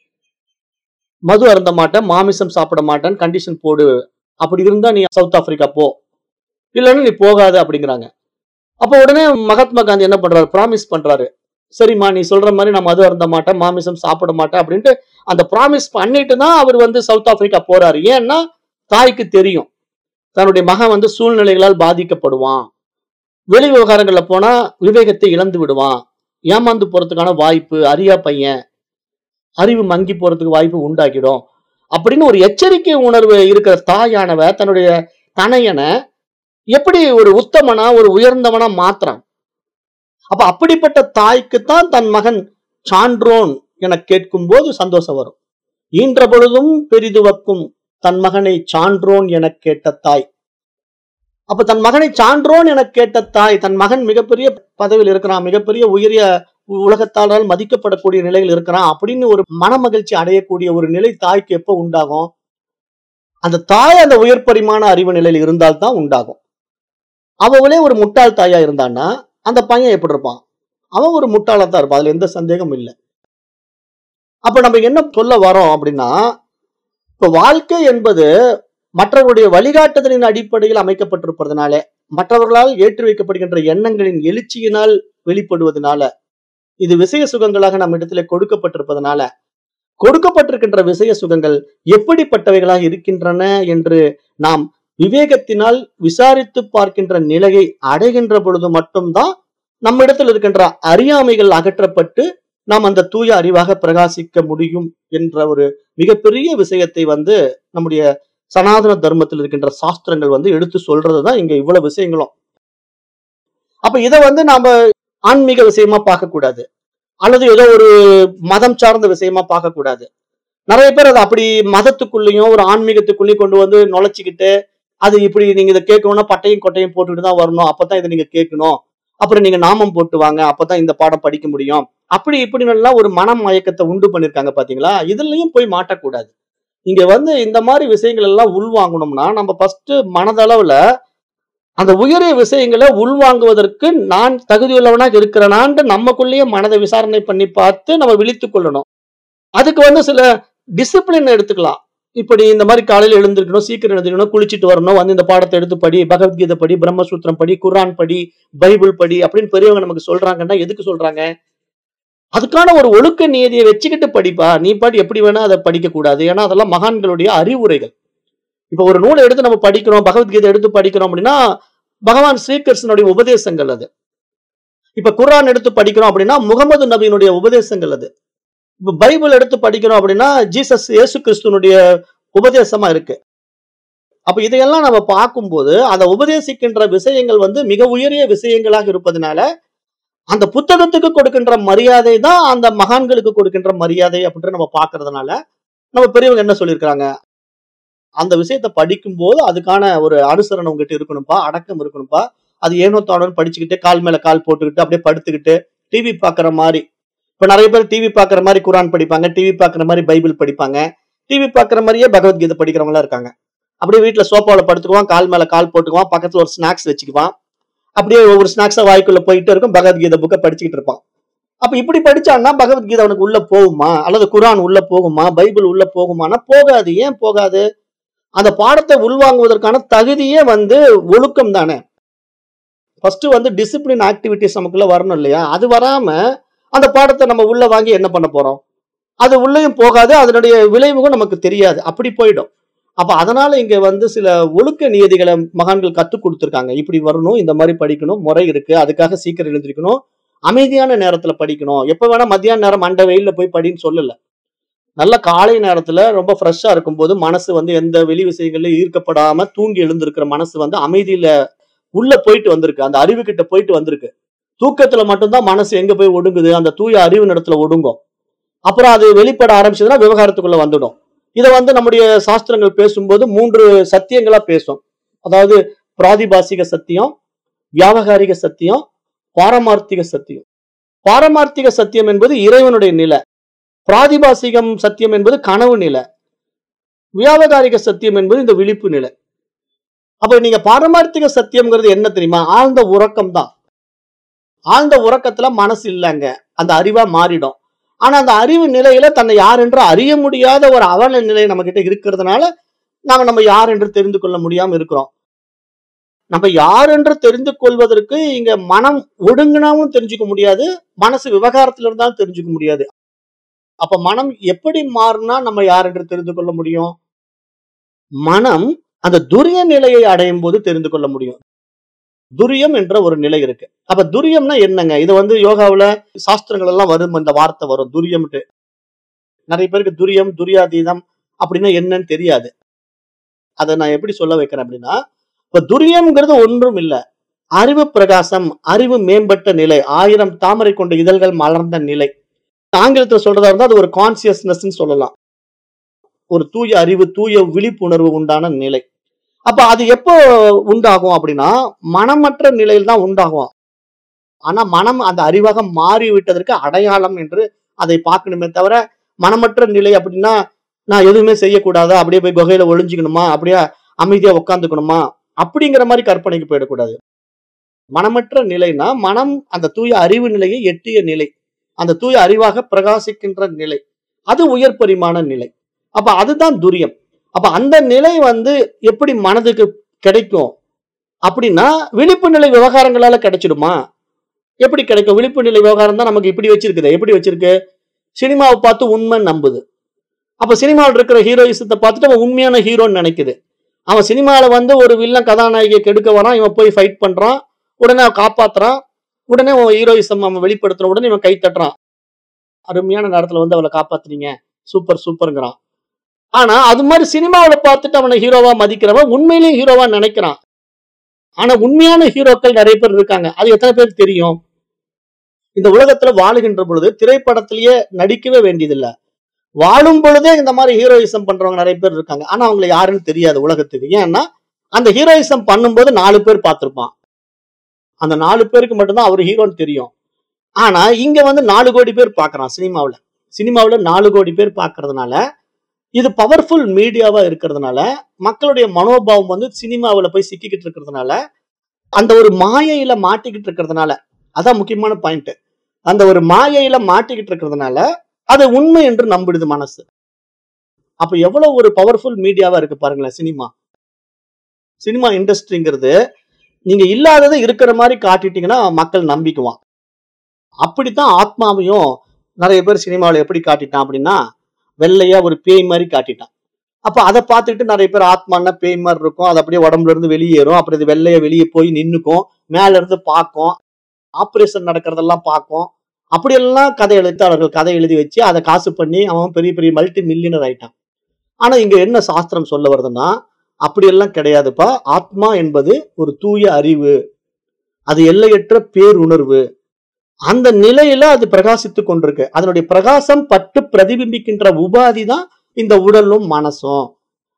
மது அருந்த மாட்டேன் மாமிசம் சாப்பிட மாட்டேன் கண்டிஷன் போடு அப்படி இருந்தா நீ சவுத் ஆப்பிரிக்கா போ இல்லைன்னா நீ போகாத அப்படிங்கிறாங்க அப்போ உடனே மகாத்மா காந்தி என்ன பண்றாரு ப்ராமிஸ் பண்றாரு சரிம்மா நீ சொல்ற மாதிரி நான் மது அருந்த மாட்டேன் மாமிசம் சாப்பிட மாட்டேன் அப்படின்ட்டு அந்த ப்ராமிஸ் பண்ணிட்டு தான் அவர் வந்து சவுத் ஆப்பிரிக்கா போறாரு ஏன்னா தாய்க்கு தெரியும் தன்னுடைய மகன் வந்து சூழ்நிலைகளால் பாதிக்கப்படுவான் வெளி விவகாரங்கள்ல போனா விவேகத்தை இழந்து விடுவான் ஏமாந்து போறதுக்கான வாய்ப்பு அறியா பையன் அறிவு மங்கி போறதுக்கு வாய்ப்பு உண்டாக்கிடும் அப்படின்னு ஒரு எச்சரிக்கை உணர்வு இருக்கிற தாயானவ தன்னுடைய தனையனை எப்படி ஒரு உத்தமனா ஒரு உயர்ந்தவனா மாத்துறான் அப்ப அப்படிப்பட்ட தாய்க்குத்தான் தன் மகன் சான்றோன் என கேட்கும் போது சந்தோஷம் வரும் ஈன்ற பொழுதும் பெரிதுவக்கும் தன் மகனை சான்றோன் என கேட்ட தாய் அப்ப தன் மகனை சான்றோன் என கேட்ட தாய் தன் மகன் மிகப்பெரிய பதவியில் இருக்கிறான் மிகப்பெரிய உயரிய உலகத்தாரால் மதிக்கப்படக்கூடிய நிலையில் இருக்கிறான் அப்படின்னு ஒரு மன மகிழ்ச்சி அடையக்கூடிய ஒரு நிலை தாய்க்கு எப்ப உண்டாகும் அந்த தாய் அந்த உயர் பரிமாண அறிவு நிலையில் இருந்தால்தான் உண்டாகும் அவளே ஒரு முட்டாள் தாயா இருந்தான்னா அந்த பையன் எப்படி இருப்பான் அவன் ஒரு முட்டாளா தான் இருப்பான் அதுல எந்த சந்தேகமும் இல்லை அப்ப நம்ம என்ன சொல்ல வரோம் அப்படின்னா இப்ப வாழ்க்கை என்பது மற்றவருடைய வழிகாட்டுதலின் அடிப்படையில் அமைக்கப்பட்டிருப்பதனால மற்றவர்களால் ஏற்றி வைக்கப்படுகின்ற எண்ணங்களின் எழுச்சியினால் வெளிப்படுவதனால இது விசய சுகங்களாக நம்ம இடத்துல கொடுக்கப்பட்டிருப்பதனால கொடுக்கப்பட்டிருக்கின்ற விசய சுகங்கள் எப்படிப்பட்டவைகளாக இருக்கின்றன என்று நாம் விவேகத்தினால் விசாரித்து பார்க்கின்ற நிலையை அடைகின்ற பொழுது மட்டும்தான் நம்மிடத்தில் இருக்கின்ற அறியாமைகள் அகற்றப்பட்டு நாம் அந்த தூய அறிவாக பிரகாசிக்க முடியும் என்ற ஒரு மிகப்பெரிய விஷயத்தை வந்து நம்முடைய சனாதன தர்மத்தில் இருக்கின்ற சாஸ்திரங்கள் வந்து எடுத்து சொல்றதுதான் இங்க இவ்வளவு விஷயங்களும் அப்ப இதை வந்து நாம ஆன்மீக விஷயமா பார்க்க கூடாது அல்லது ஏதோ ஒரு மதம் சார்ந்த விஷயமா பார்க்க கூடாது நிறைய பேர் அதை அப்படி மதத்துக்குள்ளேயும் ஒரு ஆன்மீகத்துக்குள்ளேயும் கொண்டு வந்து நுழைச்சிக்கிட்டு அது இப்படி நீங்க இதை கேட்கணும்னா பட்டையும் கொட்டையும் போட்டுட்டு தான் வரணும் அப்பதான் இதை நீங்க கேட்கணும் அப்புறம் நீங்க நாமம் போட்டு வாங்க அப்பதான் இந்த பாடம் படிக்க முடியும் அப்படி இப்படின்னு எல்லாம் ஒரு மன மயக்கத்தை உண்டு பண்ணிருக்காங்க பாத்தீங்களா இதுலயும் போய் மாட்டக்கூடாது இங்க வந்து இந்த மாதிரி விஷயங்கள் எல்லாம் உள்வாங்கணும்னா நம்ம ஃபர்ஸ்ட் மனதளவுல அந்த உயரிய விஷயங்களை உள்வாங்குவதற்கு நான் தகுதியுள்ளவனாக இருக்கிறனான்ட்டு நமக்குள்ளேயே மனதை விசாரணை பண்ணி பார்த்து நம்ம விழித்துக் கொள்ளணும் அதுக்கு வந்து சில டிசிப்ளின் எடுத்துக்கலாம் இப்படி இந்த மாதிரி காலையில எழுந்திருக்கணும் சீக்கிரம் எழுந்திருக்கணும் குளிச்சுட்டு வரணும் வந்து இந்த பாடத்தை எடுத்து படி பகவத்கீதை படி பிரம்மசூத்திரம் படி குர்ஆன் படி பைபிள் படி அப்படின்னு பெரியவங்க நமக்கு சொல்றாங்கன்னா எதுக்கு சொல்றாங்க அதுக்கான ஒரு ஒழுக்க நியதியை வச்சுக்கிட்டு படிப்பா நீ பாட்டு எப்படி வேணா அதை படிக்க கூடாது ஏன்னா அதெல்லாம் மகான்களுடைய அறிவுரைகள் இப்ப ஒரு நூலை எடுத்து நம்ம படிக்கிறோம் பகவத்கீதை எடுத்து படிக்கிறோம் அப்படின்னா பகவான் ஸ்ரீகிருஷ்ணனுடைய உபதேசங்கள் அது இப்ப குர்ஆன் எடுத்து படிக்கிறோம் அப்படின்னா முகமது நபியினுடைய உபதேசங்கள் அது இப்ப பைபிள் எடுத்து படிக்கிறோம் அப்படின்னா ஜீசஸ் இயேசு கிறிஸ்துனுடைய உபதேசமா இருக்கு அப்ப இதையெல்லாம் நம்ம பார்க்கும்போது அதை உபதேசிக்கின்ற விஷயங்கள் வந்து மிக உயரிய விஷயங்களாக இருப்பதனால அந்த புத்தகத்துக்கு கொடுக்கின்ற மரியாதை தான் அந்த மகான்களுக்கு கொடுக்கின்ற மரியாதை அப்படின்ற நம்ம பார்க்கறதுனால நம்ம பெரியவங்க என்ன சொல்லியிருக்கிறாங்க அந்த விஷயத்த படிக்கும்போது அதுக்கான ஒரு அனுசரணை உங்ககிட்ட இருக்கணும்ப்பா அடக்கம் இருக்கணும்ப்பா அது ஏனோ தானோன்னு படிச்சுக்கிட்டு கால் மேல கால் போட்டுக்கிட்டு அப்படியே படுத்துக்கிட்டு டிவி பாக்குற மாதிரி இப்ப நிறைய பேர் டிவி பாக்குற மாதிரி குரான் படிப்பாங்க டிவி பாக்குற மாதிரி பைபிள் படிப்பாங்க டிவி பாக்குற மாதிரியே பகவத்கீதை படிக்கிறவங்களா இருக்காங்க அப்படியே வீட்டுல சோஃபாவில் படுத்துக்குவான் கால் மேல கால் போட்டுக்குவான் பக்கத்துல ஒரு ஸ்நாக்ஸ் வச்சுக்குவான் அப்படியே ஒவ்வொரு ஸ்நாக்ஸா வாய்க்குள்ள போயிட்டு இருக்கும் பகவத்கீதை புக்கை படிச்சுக்கிட்டு இருப்பான் அப்ப இப்படி படிச்சான்னா பகவத்கீதை அவனுக்கு உள்ள போகுமா அல்லது குரான் உள்ள போகுமா பைபிள் உள்ள போகுமானா போகாது ஏன் போகாது அந்த பாடத்தை உள்வாங்குவதற்கான தகுதியே வந்து ஒழுக்கம் தானே ஃபர்ஸ்ட் வந்து டிசிப்ளின் ஆக்டிவிட்டிஸ் நமக்குள்ள வரணும் இல்லையா அது வராம அந்த பாடத்தை நம்ம உள்ள வாங்கி என்ன பண்ண போறோம் அது உள்ளேயும் போகாது அதனுடைய விளைவுகள் நமக்கு தெரியாது அப்படி போயிடும் அப்ப அதனால இங்க வந்து சில ஒழுக்க நியதிகளை மகான்கள் கத்துக் கொடுத்துருக்காங்க இப்படி வரணும் இந்த மாதிரி படிக்கணும் முறை இருக்கு அதுக்காக சீக்கிரம் எழுந்திருக்கணும் அமைதியான நேரத்துல படிக்கணும் எப்ப வேணா மத்தியான நேரம் மண்டை வெயில்ல போய் படின்னு சொல்லல நல்ல காலை நேரத்துல ரொம்ப ஃப்ரெஷ்ஷா இருக்கும்போது மனசு வந்து எந்த வெளி விஷயங்கள்ல ஈர்க்கப்படாம தூங்கி எழுந்திருக்கிற மனசு வந்து அமைதியில உள்ள போயிட்டு வந்திருக்கு அந்த அறிவு கிட்ட போயிட்டு வந்திருக்கு தூக்கத்துல மட்டும்தான் மனசு எங்க போய் ஒடுங்குது அந்த தூய அறிவு இடத்துல ஒடுங்கும் அப்புறம் அது வெளிப்பட ஆரம்பிச்சதுன்னா விவகாரத்துக்குள்ள வந்துடும் இதை வந்து நம்முடைய சாஸ்திரங்கள் பேசும்போது மூன்று சத்தியங்களா பேசும் அதாவது பிராதிபாசிக சத்தியம் வியாபகாரிக சத்தியம் பாரமார்த்திக சத்தியம் பாரமார்த்திக சத்தியம் என்பது இறைவனுடைய நிலை பிராதிபாசிகம் சத்தியம் என்பது கனவு நிலை வியாபகாரிக சத்தியம் என்பது இந்த விழிப்பு நிலை அப்ப நீங்க பாரமார்த்திக சத்தியம்ங்கிறது என்ன தெரியுமா ஆழ்ந்த உறக்கம் தான் ஆழ்ந்த உறக்கத்துல மனசு இல்லைங்க அந்த அறிவா மாறிடும் ஆனா அந்த அறிவு நிலையில தன்னை யார் என்று அறிய முடியாத ஒரு அவல நிலை நம்ம கிட்ட இருக்கிறதுனால நாம நம்ம யார் என்று தெரிந்து கொள்ள முடியாம இருக்கிறோம் நம்ம யார் என்று தெரிந்து கொள்வதற்கு இங்க மனம் ஒடுங்கினாவும் தெரிஞ்சுக்க முடியாது மனசு விவகாரத்துல இருந்தாலும் தெரிஞ்சுக்க முடியாது அப்ப மனம் எப்படி மாறினா நம்ம யார் என்று தெரிந்து கொள்ள முடியும் மனம் அந்த துரிய நிலையை அடையும் போது தெரிந்து கொள்ள முடியும் துரியம் என்ற ஒரு நிலை இருக்கு அப்ப துரியம்னா என்னங்க இது வந்து யோகாவுல சாஸ்திரங்கள் எல்லாம் வரும் இந்த வார்த்தை வரும் துரியம்ட்டு நிறைய பேருக்கு துரியம் துரியாதீதம் அப்படின்னா என்னன்னு தெரியாது அதை நான் எப்படி சொல்ல வைக்கிறேன் அப்படின்னா இப்ப துரியம்ங்கிறது ஒன்றும் இல்ல அறிவு பிரகாசம் அறிவு மேம்பட்ட நிலை ஆயிரம் தாமரை கொண்ட இதழ்கள் மலர்ந்த நிலை ஆங்கிலத்துல சொல்றதா இருந்தா அது ஒரு கான்சியஸ்னஸ் சொல்லலாம் ஒரு தூய அறிவு தூய விழிப்புணர்வு உண்டான நிலை அப்ப அது எப்போ உண்டாகும் அப்படின்னா மனமற்ற நிலையில் தான் உண்டாகும் ஆனா மனம் அந்த அறிவாக மாறி விட்டதற்கு அடையாளம் என்று அதை பார்க்கணுமே தவிர மனமற்ற நிலை அப்படின்னா நான் எதுவுமே செய்யக்கூடாதா அப்படியே போய் குகையில ஒளிஞ்சுக்கணுமா அப்படியே அமைதியா உட்காந்துக்கணுமா அப்படிங்கிற மாதிரி கற்பனைக்கு போயிடக்கூடாது மனமற்ற நிலைனா மனம் அந்த தூய அறிவு நிலையை எட்டிய நிலை அந்த தூய அறிவாக பிரகாசிக்கின்ற நிலை அது உயர் பரிமாண நிலை அப்ப அதுதான் துரியம் அப்ப அந்த நிலை வந்து எப்படி மனதுக்கு கிடைக்கும் அப்படின்னா விழிப்பு நிலை விவகாரங்களால கிடைச்சிடுமா எப்படி கிடைக்கும் விழிப்பு நிலை விவகாரம் தான் நமக்கு இப்படி வச்சிருக்குது எப்படி வச்சிருக்கு சினிமாவை பார்த்து உண்மை நம்புது அப்ப சினிமாவில் இருக்கிற ஹீரோயிசத்தை பார்த்துட்டு அவன் உண்மையான ஹீரோன்னு நினைக்குது அவன் சினிமாவில் வந்து ஒரு வில்லன் கதாநாயகியை கெடுக்க வரான் இவன் போய் ஃபைட் பண்றான் உடனே அவன் காப்பாத்துறான் உடனே அவன் ஹீரோயிசம் அவன் வெளிப்படுத்துற உடனே இவன் கை தட்டுறான் அருமையான நேரத்துல வந்து அவளை காப்பாத்துறீங்க சூப்பர் சூப்பருங்கிறான் ஆனா அது மாதிரி சினிமாவில் பார்த்துட்டு அவனை ஹீரோவா மதிக்கிறவன் உண்மையிலேயே ஹீரோவா நினைக்கிறான் ஆனா உண்மையான ஹீரோக்கள் நிறைய பேர் இருக்காங்க அது எத்தனை பேருக்கு தெரியும் இந்த உலகத்துல வாழுகின்ற பொழுது திரைப்படத்திலேயே நடிக்கவே வேண்டியதில்லை வாழும் பொழுதே இந்த மாதிரி ஹீரோயிசம் பண்றவங்க நிறைய பேர் இருக்காங்க ஆனா அவங்களை யாருன்னு தெரியாது உலகத்துக்கு ஏன்னா அந்த ஹீரோயிசம் பண்ணும்போது நாலு பேர் பார்த்திருப்பான் அந்த நாலு பேருக்கு மட்டும்தான் அவர் ஹீரோன்னு தெரியும் ஆனா இங்க வந்து நாலு கோடி பேர் பார்க்கறான் சினிமாவுல சினிமாவுல நாலு கோடி பேர் பார்க்கறதுனால இது பவர்ஃபுல் மீடியாவா இருக்கிறதுனால மக்களுடைய மனோபாவம் வந்து சினிமாவுல போய் சிக்கிக்கிட்டு இருக்கிறதுனால அந்த ஒரு மாயையில மாட்டிக்கிட்டு இருக்கிறதுனால அதான் முக்கியமான பாயிண்ட் அந்த ஒரு மாயையில மாட்டிக்கிட்டு இருக்கிறதுனால அது உண்மை என்று நம்பிடுது மனசு அப்ப எவ்வளவு ஒரு பவர்ஃபுல் மீடியாவா இருக்கு பாருங்களேன் சினிமா சினிமா இண்டஸ்ட்ரிங்கிறது நீங்க இல்லாததை இருக்கிற மாதிரி காட்டிட்டீங்கன்னா மக்கள் நம்பிக்குவான் அப்படித்தான் ஆத்மாவையும் நிறைய பேர் சினிமாவில் எப்படி காட்டிட்டான் அப்படின்னா வெள்ளையா ஒரு பேய் மாதிரி காட்டிட்டான் அப்ப அதை பார்த்துட்டு நிறைய பேர் ஆத்மான்னா பேய் மாதிரி இருக்கும் அது அப்படியே உடம்புல இருந்து வெளியேறும் அப்புறம் இது வெள்ளைய வெளியே போய் நின்னுக்கும் மேல இருந்து பார்க்கும் ஆப்ரேஷன் நடக்கிறதெல்லாம் பார்க்கும் அப்படியெல்லாம் கதை எழுத்தாளர்கள் கதை எழுதி வச்சு அதை காசு பண்ணி அவன் பெரிய பெரிய மல்டி மில்லியனர் ஆயிட்டான் ஆனா இங்க என்ன சாஸ்திரம் சொல்ல வருதுன்னா அப்படியெல்லாம் கிடையாதுப்பா ஆத்மா என்பது ஒரு தூய அறிவு அது எல்லையற்ற பேருணர்வு அந்த நிலையில அது பிரகாசித்து கொண்டிருக்கு அதனுடைய பிரகாசம் பட்டு பிரதிபிம்பிக்கின்ற உபாதி தான் இந்த உடலும் மனசும்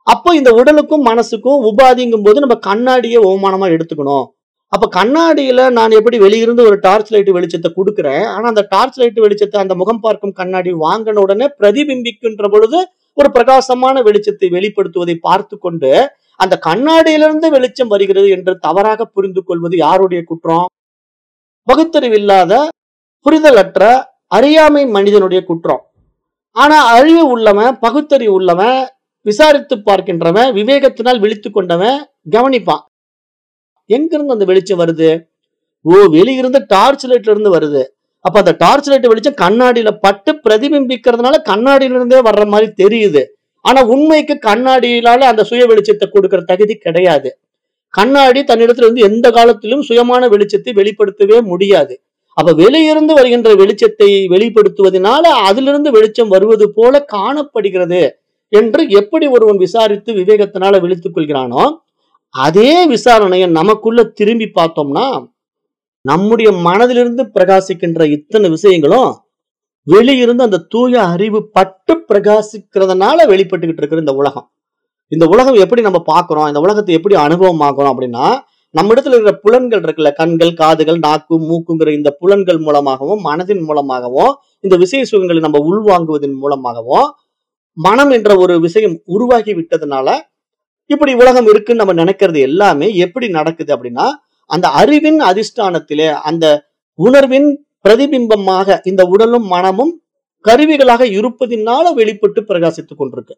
அப்போ இந்த உடலுக்கும் மனசுக்கும் உபாதிங்கும் போது நம்ம கண்ணாடியை ஓமானமா எடுத்துக்கணும் அப்ப கண்ணாடியில நான் எப்படி வெளியிருந்து ஒரு டார்ச் லைட் வெளிச்சத்தை கொடுக்குறேன் ஆனா அந்த டார்ச் லைட் வெளிச்சத்தை அந்த முகம் பார்க்கும் கண்ணாடி வாங்கின உடனே பிரதிபிம்பிக்கின்ற பொழுது ஒரு பிரகாசமான வெளிச்சத்தை வெளிப்படுத்துவதை பார்த்து கொண்டு அந்த கண்ணாடியிலிருந்து வெளிச்சம் வருகிறது என்று தவறாக புரிந்து கொள்வது யாருடைய குற்றம் பகுத்தறிவில்லாத புரிதலற்ற அறியாமை மனிதனுடைய குற்றம் ஆனா அறிவு உள்ளவன் பகுத்தறிவு உள்ளவன் விசாரித்து பார்க்கின்றவன் விவேகத்தினால் விழித்து கொண்டவன் கவனிப்பான் எங்கிருந்து அந்த வெளிச்சம் வருது ஓ வெளியிருந்து டார்ச் லைட்ல இருந்து வருது அப்ப அந்த டார்ச் லைட் வெளிச்சம் கண்ணாடியில பட்டு பிரதிபிம்பிக்கிறதுனால கண்ணாடியில இருந்தே வர்ற மாதிரி தெரியுது ஆனா உண்மைக்கு கண்ணாடியிலால அந்த சுய வெளிச்சத்தை கொடுக்கிற தகுதி கிடையாது கண்ணாடி தன்னிடத்துல இருந்து எந்த காலத்திலும் சுயமான வெளிச்சத்தை வெளிப்படுத்தவே முடியாது அப்ப வெளியிருந்து வருகின்ற வெளிச்சத்தை வெளிப்படுத்துவதனால அதிலிருந்து வெளிச்சம் வருவது போல காணப்படுகிறது என்று எப்படி ஒருவன் விசாரித்து விவேகத்தினால விழித்துக் கொள்கிறானோ அதே விசாரணையை நமக்குள்ள திரும்பி பார்த்தோம்னா நம்முடைய மனதிலிருந்து பிரகாசிக்கின்ற இத்தனை விஷயங்களும் வெளியிருந்து அந்த தூய அறிவு பட்டு பிரகாசிக்கிறதுனால வெளிப்பட்டுக்கிட்டு இருக்கிற இந்த உலகம் இந்த உலகம் எப்படி நம்ம பார்க்கிறோம் இந்த உலகத்தை எப்படி அனுபவமாக்குறோம் அப்படின்னா நம்ம இடத்துல இருக்கிற புலன்கள் இருக்குல்ல கண்கள் காதுகள் நாக்கு மூக்குங்கிற இந்த புலன்கள் மூலமாகவும் மனதின் மூலமாகவும் இந்த விசய சுகங்களை நம்ம உள்வாங்குவதன் மூலமாகவும் மனம் என்ற ஒரு விஷயம் உருவாகி விட்டதுனால இப்படி உலகம் இருக்குன்னு நம்ம நினைக்கிறது எல்லாமே எப்படி நடக்குது அப்படின்னா அந்த அறிவின் அதிஷ்டானத்திலே அந்த உணர்வின் பிரதிபிம்பமாக இந்த உடலும் மனமும் கருவிகளாக இருப்பதினால வெளிப்பட்டு பிரகாசித்துக் கொண்டிருக்கு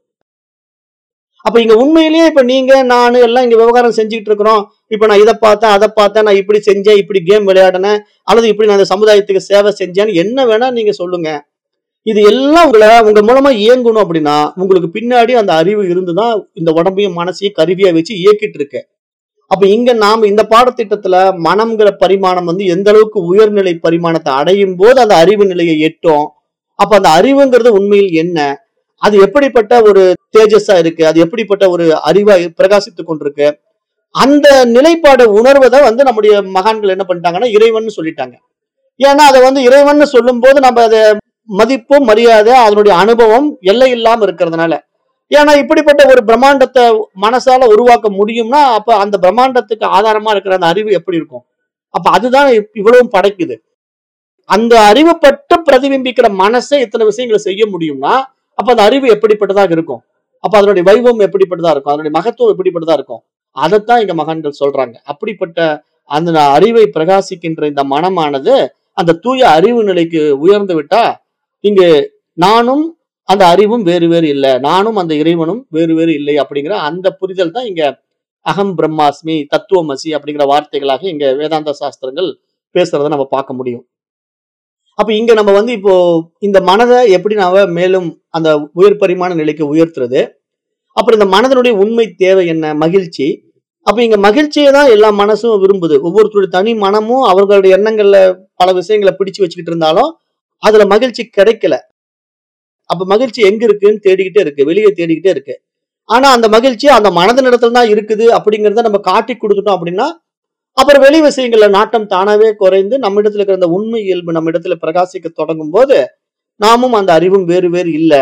அப்ப இங்க உண்மையிலேயே இப்ப நீங்க நானு எல்லாம் இங்க விவகாரம் செஞ்சுட்டு இருக்கிறோம் இப்ப நான் இதை பார்த்தேன் அதை பார்த்தேன் நான் இப்படி செஞ்சேன் இப்படி கேம் விளையாடினேன் அல்லது இப்படி நான் இந்த சமுதாயத்துக்கு சேவை செஞ்சேன்னு என்ன வேணா நீங்க சொல்லுங்க இது எல்லாம் உங்களை உங்க மூலமா இயங்கணும் அப்படின்னா உங்களுக்கு பின்னாடி அந்த அறிவு இருந்துதான் இந்த உடம்பையும் மனசையும் கருவியா வச்சு இயக்கிட்டு இருக்கு அப்ப இங்க நாம இந்த பாடத்திட்டத்துல மனம்ங்கிற பரிமாணம் வந்து எந்த அளவுக்கு உயர்நிலை பரிமாணத்தை அடையும் போது அந்த அறிவு நிலையை எட்டும் அப்ப அந்த அறிவுங்கிறது உண்மையில் என்ன அது எப்படிப்பட்ட ஒரு தேஜஸா இருக்கு அது எப்படிப்பட்ட ஒரு அறிவா பிரகாசித்து கொண்டிருக்கு அந்த நிலைப்பாடு உணர்வதை வந்து நம்முடைய மகான்கள் என்ன பண்ணிட்டாங்கன்னா இறைவன் சொல்லிட்டாங்க ஏன்னா அதை வந்து இறைவன் சொல்லும் போது நம்ம அதை மதிப்பும் மரியாதை அதனுடைய அனுபவம் எல்லை இல்லாம இருக்கிறதுனால ஏன்னா இப்படிப்பட்ட ஒரு பிரம்மாண்டத்தை மனசால உருவாக்க முடியும்னா அப்ப அந்த பிரம்மாண்டத்துக்கு ஆதாரமா இருக்கிற அந்த அறிவு எப்படி இருக்கும் அப்ப அதுதான் இப்- இவ்வளவும் படைக்குது அந்த அறிவுப்பட்டு பிரதிபிம்பிக்கிற மனசை இத்தனை விஷயங்களை செய்ய முடியும்னா அப்ப அந்த அறிவு எப்படிப்பட்டதாக இருக்கும் அப்ப அதனுடைய வைபவம் எப்படிப்பட்டதா இருக்கும் அதனுடைய மகத்துவம் எப்படிப்பட்டதா இருக்கும் அதைத்தான் இங்க மகான்கள் சொல்றாங்க அப்படிப்பட்ட அந்த அறிவை பிரகாசிக்கின்ற இந்த மனமானது அந்த தூய அறிவு நிலைக்கு உயர்ந்து விட்டா இங்கு நானும் அந்த அறிவும் வேறு வேறு இல்லை நானும் அந்த இறைவனும் வேறு வேறு இல்லை அப்படிங்கிற அந்த புரிதல் தான் இங்க அகம் பிரம்மாஸ்மி தத்துவமசி அப்படிங்கிற வார்த்தைகளாக இங்க வேதாந்த சாஸ்திரங்கள் பேசுறத நம்ம பார்க்க முடியும் அப்ப இங்க நம்ம வந்து இப்போ இந்த மனதை எப்படி நாம மேலும் அந்த உயர் பரிமாண நிலைக்கு உயர்த்துறது அப்புறம் இந்த மனதனுடைய உண்மை தேவை என்ன மகிழ்ச்சி அப்ப இங்க மகிழ்ச்சியை தான் எல்லா மனசும் விரும்புது ஒவ்வொருத்தருடைய தனி மனமும் அவர்களுடைய எண்ணங்கள்ல பல விஷயங்களை பிடிச்சு வச்சுக்கிட்டு இருந்தாலும் அதுல மகிழ்ச்சி கிடைக்கல அப்ப மகிழ்ச்சி எங்க இருக்குன்னு தேடிக்கிட்டே இருக்கு வெளியே தேடிக்கிட்டே இருக்கு ஆனா அந்த மகிழ்ச்சி அந்த மனதின் இடத்துல தான் இருக்குது அப்படிங்கறத நம்ம காட்டி கொடுத்துட்டோம் அப்படின்னா அப்புறம் வெளி விஷயங்கள்ல நாட்டம் தானாவே குறைந்து நம்ம இடத்துல இருக்கிற அந்த உண்மை இயல்பு நம்ம இடத்துல பிரகாசிக்க தொடங்கும் போது நாமும் அந்த அறிவும் வேறு வேறு இல்ல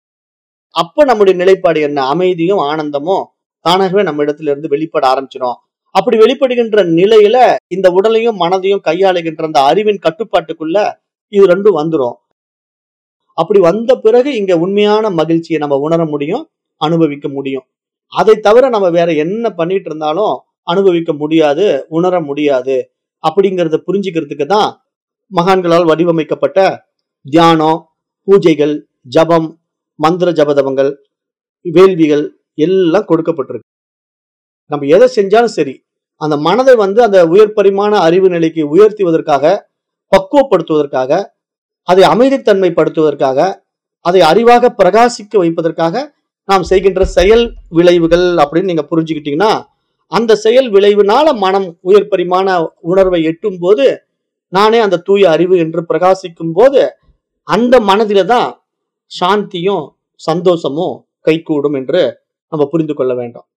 அப்ப நம்முடைய நிலைப்பாடு என்ன அமைதியும் ஆனந்தமும் தானாகவே நம்ம இடத்துல இருந்து வெளிப்பட ஆரம்பிச்சிடும் அப்படி வெளிப்படுகின்ற நிலையில இந்த உடலையும் மனதையும் கையாளுகின்ற அந்த அறிவின் கட்டுப்பாட்டுக்குள்ள இது ரெண்டும் வந்துரும் அப்படி வந்த பிறகு இங்க உண்மையான மகிழ்ச்சியை நம்ம உணர முடியும் அனுபவிக்க முடியும் அதை தவிர நம்ம வேற என்ன பண்ணிட்டு இருந்தாலும் அனுபவிக்க முடியாது உணர முடியாது அப்படிங்கறத புரிஞ்சுக்கிறதுக்கு தான் மகான்களால் வடிவமைக்கப்பட்ட தியானம் பூஜைகள் ஜபம் மந்திர ஜபதவங்கள் வேள்விகள் எல்லாம் கொடுக்கப்பட்டிருக்கு நம்ம எதை செஞ்சாலும் சரி அந்த மனதை வந்து அந்த உயர் பரிமாண அறிவு நிலைக்கு உயர்த்துவதற்காக பக்குவப்படுத்துவதற்காக அதை அமைதித்தன்மைப்படுத்துவதற்காக அதை அறிவாக பிரகாசிக்க வைப்பதற்காக நாம் செய்கின்ற செயல் விளைவுகள் அப்படின்னு நீங்க புரிஞ்சுக்கிட்டீங்கன்னா அந்த செயல் விளைவுனால மனம் உயர் பரிமாண உணர்வை எட்டும் போது நானே அந்த தூய அறிவு என்று பிரகாசிக்கும் போது அந்த மனதில தான் சாந்தியும் சந்தோஷமும் கைகூடும் என்று நம்ம புரிந்து கொள்ள வேண்டும்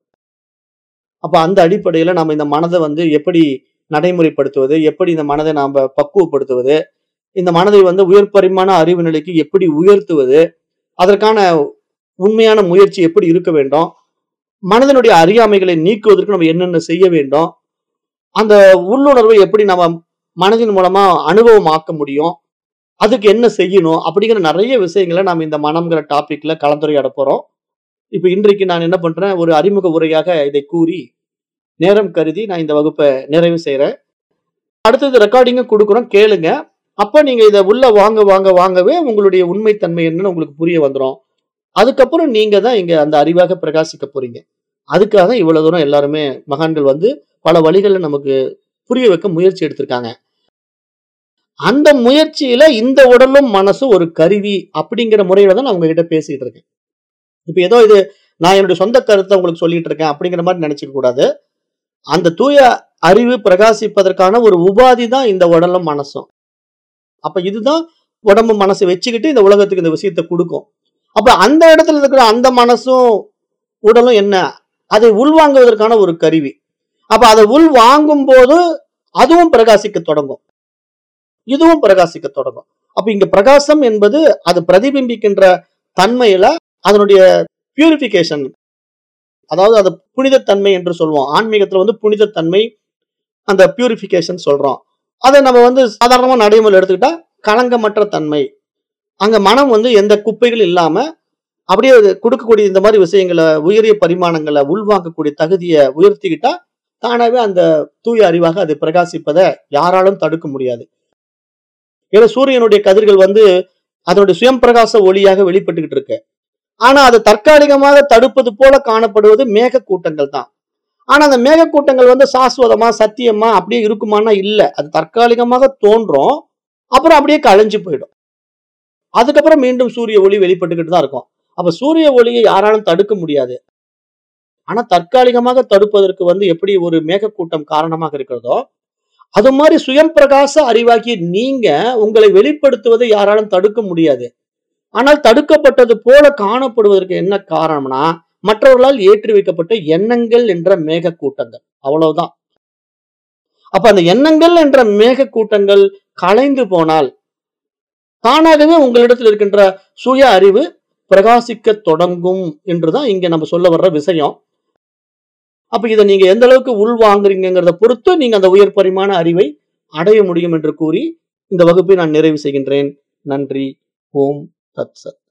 அப்ப அந்த அடிப்படையில நம்ம இந்த மனதை வந்து எப்படி நடைமுறைப்படுத்துவது எப்படி இந்த மனதை நாம பக்குவப்படுத்துவது இந்த மனதை வந்து உயர் பரிமாண அறிவு நிலைக்கு எப்படி உயர்த்துவது அதற்கான உண்மையான முயற்சி எப்படி இருக்க வேண்டும் மனதனுடைய அறியாமைகளை நீக்குவதற்கு நம்ம என்னென்ன செய்ய வேண்டும் அந்த உள்ளுணர்வை எப்படி நம்ம மனதின் மூலமா அனுபவமாக்க முடியும் அதுக்கு என்ன செய்யணும் அப்படிங்கிற நிறைய விஷயங்களை நாம் இந்த மனம்ங்கிற டாபிக்ல கலந்துரையாட போறோம் இப்ப இன்றைக்கு நான் என்ன பண்றேன் ஒரு அறிமுக உரையாக இதை கூறி நேரம் கருதி நான் இந்த வகுப்பை நிறைவு செய்றேன் அடுத்தது ரெக்கார்டிங்கும் கொடுக்குறோம் கேளுங்க அப்ப நீங்க இதை உள்ள வாங்க வாங்க வாங்கவே உங்களுடைய உண்மைத்தன்மை என்னன்னு உங்களுக்கு புரிய வந்துடும் அதுக்கப்புறம் நீங்க தான் இங்க அந்த அறிவாக பிரகாசிக்க போறீங்க அதுக்காக தான் இவ்வளவு தூரம் எல்லாருமே மகான்கள் வந்து பல வழிகளில் நமக்கு புரிய வைக்க முயற்சி எடுத்திருக்காங்க அந்த முயற்சியில இந்த உடலும் மனசும் ஒரு கருவி அப்படிங்கிற முறையில தான் நான் உங்ககிட்ட பேசிட்டு இருக்கேன் இப்ப ஏதோ இது நான் என்னுடைய சொந்த கருத்தை உங்களுக்கு சொல்லிட்டு இருக்கேன் அப்படிங்கிற மாதிரி நினைச்சுக்க கூடாது அந்த தூய அறிவு பிரகாசிப்பதற்கான ஒரு உபாதி தான் இந்த உடலும் மனசும் அப்ப இதுதான் உடம்பு மனசை வச்சுக்கிட்டு இந்த உலகத்துக்கு இந்த விஷயத்தை கொடுக்கும் அப்ப அந்த இடத்துல இருக்கிற அந்த மனசும் உடலும் என்ன அதை உள்வாங்குவதற்கான ஒரு கருவி அப்ப அதை உள் வாங்கும் போது அதுவும் பிரகாசிக்க தொடங்கும் இதுவும் பிரகாசிக்க தொடங்கும் அப்ப இங்க பிரகாசம் என்பது அது பிரதிபிம்பிக்கின்ற தன்மையில அதனுடைய பியூரிபிகேஷன் அதாவது அது புனிதத்தன்மை என்று சொல்லுவோம் ஆன்மீகத்துல வந்து புனிதத்தன்மை அந்த பியூரிபிகேஷன் சொல்றோம் அதை நம்ம வந்து சாதாரணமா நடைமுறையில் எடுத்துக்கிட்டா களங்கமற்ற தன்மை அங்க மனம் வந்து எந்த குப்பைகள் இல்லாம அப்படியே அது கொடுக்கக்கூடிய இந்த மாதிரி விஷயங்களை உயரிய பரிமாணங்களை உள்வாங்கக்கூடிய தகுதியை உயர்த்திக்கிட்டா தானாவே அந்த தூய அறிவாக அது பிரகாசிப்பதை யாராலும் தடுக்க முடியாது ஏன்னா சூரியனுடைய கதிர்கள் வந்து அதனுடைய சுயம் பிரகாச ஒளியாக வெளிப்பட்டுக்கிட்டு இருக்கு ஆனா அது தற்காலிகமாக தடுப்பது போல காணப்படுவது மேக கூட்டங்கள் தான் ஆனா அந்த மேக கூட்டங்கள் வந்து சாஸ்வதமா சத்தியமா அப்படியே இருக்குமானா இல்ல அது தற்காலிகமாக தோன்றும் அப்புறம் அப்படியே களைஞ்சு போயிடும் அதுக்கப்புறம் மீண்டும் சூரிய ஒளி வெளிப்பட்டுக்கிட்டு தான் இருக்கும் அப்ப சூரிய ஒளியை யாராலும் தடுக்க முடியாது ஆனா தற்காலிகமாக தடுப்பதற்கு வந்து எப்படி ஒரு மேகக்கூட்டம் காரணமாக இருக்கிறதோ அது மாதிரி சுயம் பிரகாச அறிவாகிய நீங்க உங்களை வெளிப்படுத்துவதை யாராலும் தடுக்க முடியாது ஆனால் தடுக்கப்பட்டது போல காணப்படுவதற்கு என்ன காரணம்னா மற்றவர்களால் ஏற்றி வைக்கப்பட்ட எண்ணங்கள் என்ற மேக கூட்டங்கள் அவ்வளவுதான் அப்ப அந்த எண்ணங்கள் என்ற மேக கூட்டங்கள் கலைந்து போனால் தானாகவே உங்களிடத்தில் இருக்கின்ற சுய அறிவு பிரகாசிக்க தொடங்கும் என்றுதான் இங்க நம்ம சொல்ல வர்ற விஷயம் அப்ப இதை நீங்க எந்த அளவுக்கு உள் வாங்குறீங்கிறத பொறுத்து நீங்க அந்த உயர் பரிமாண அறிவை அடைய முடியும் என்று கூறி இந்த வகுப்பை நான் நிறைவு செய்கின்றேன் நன்றி ஓம் தத் சத்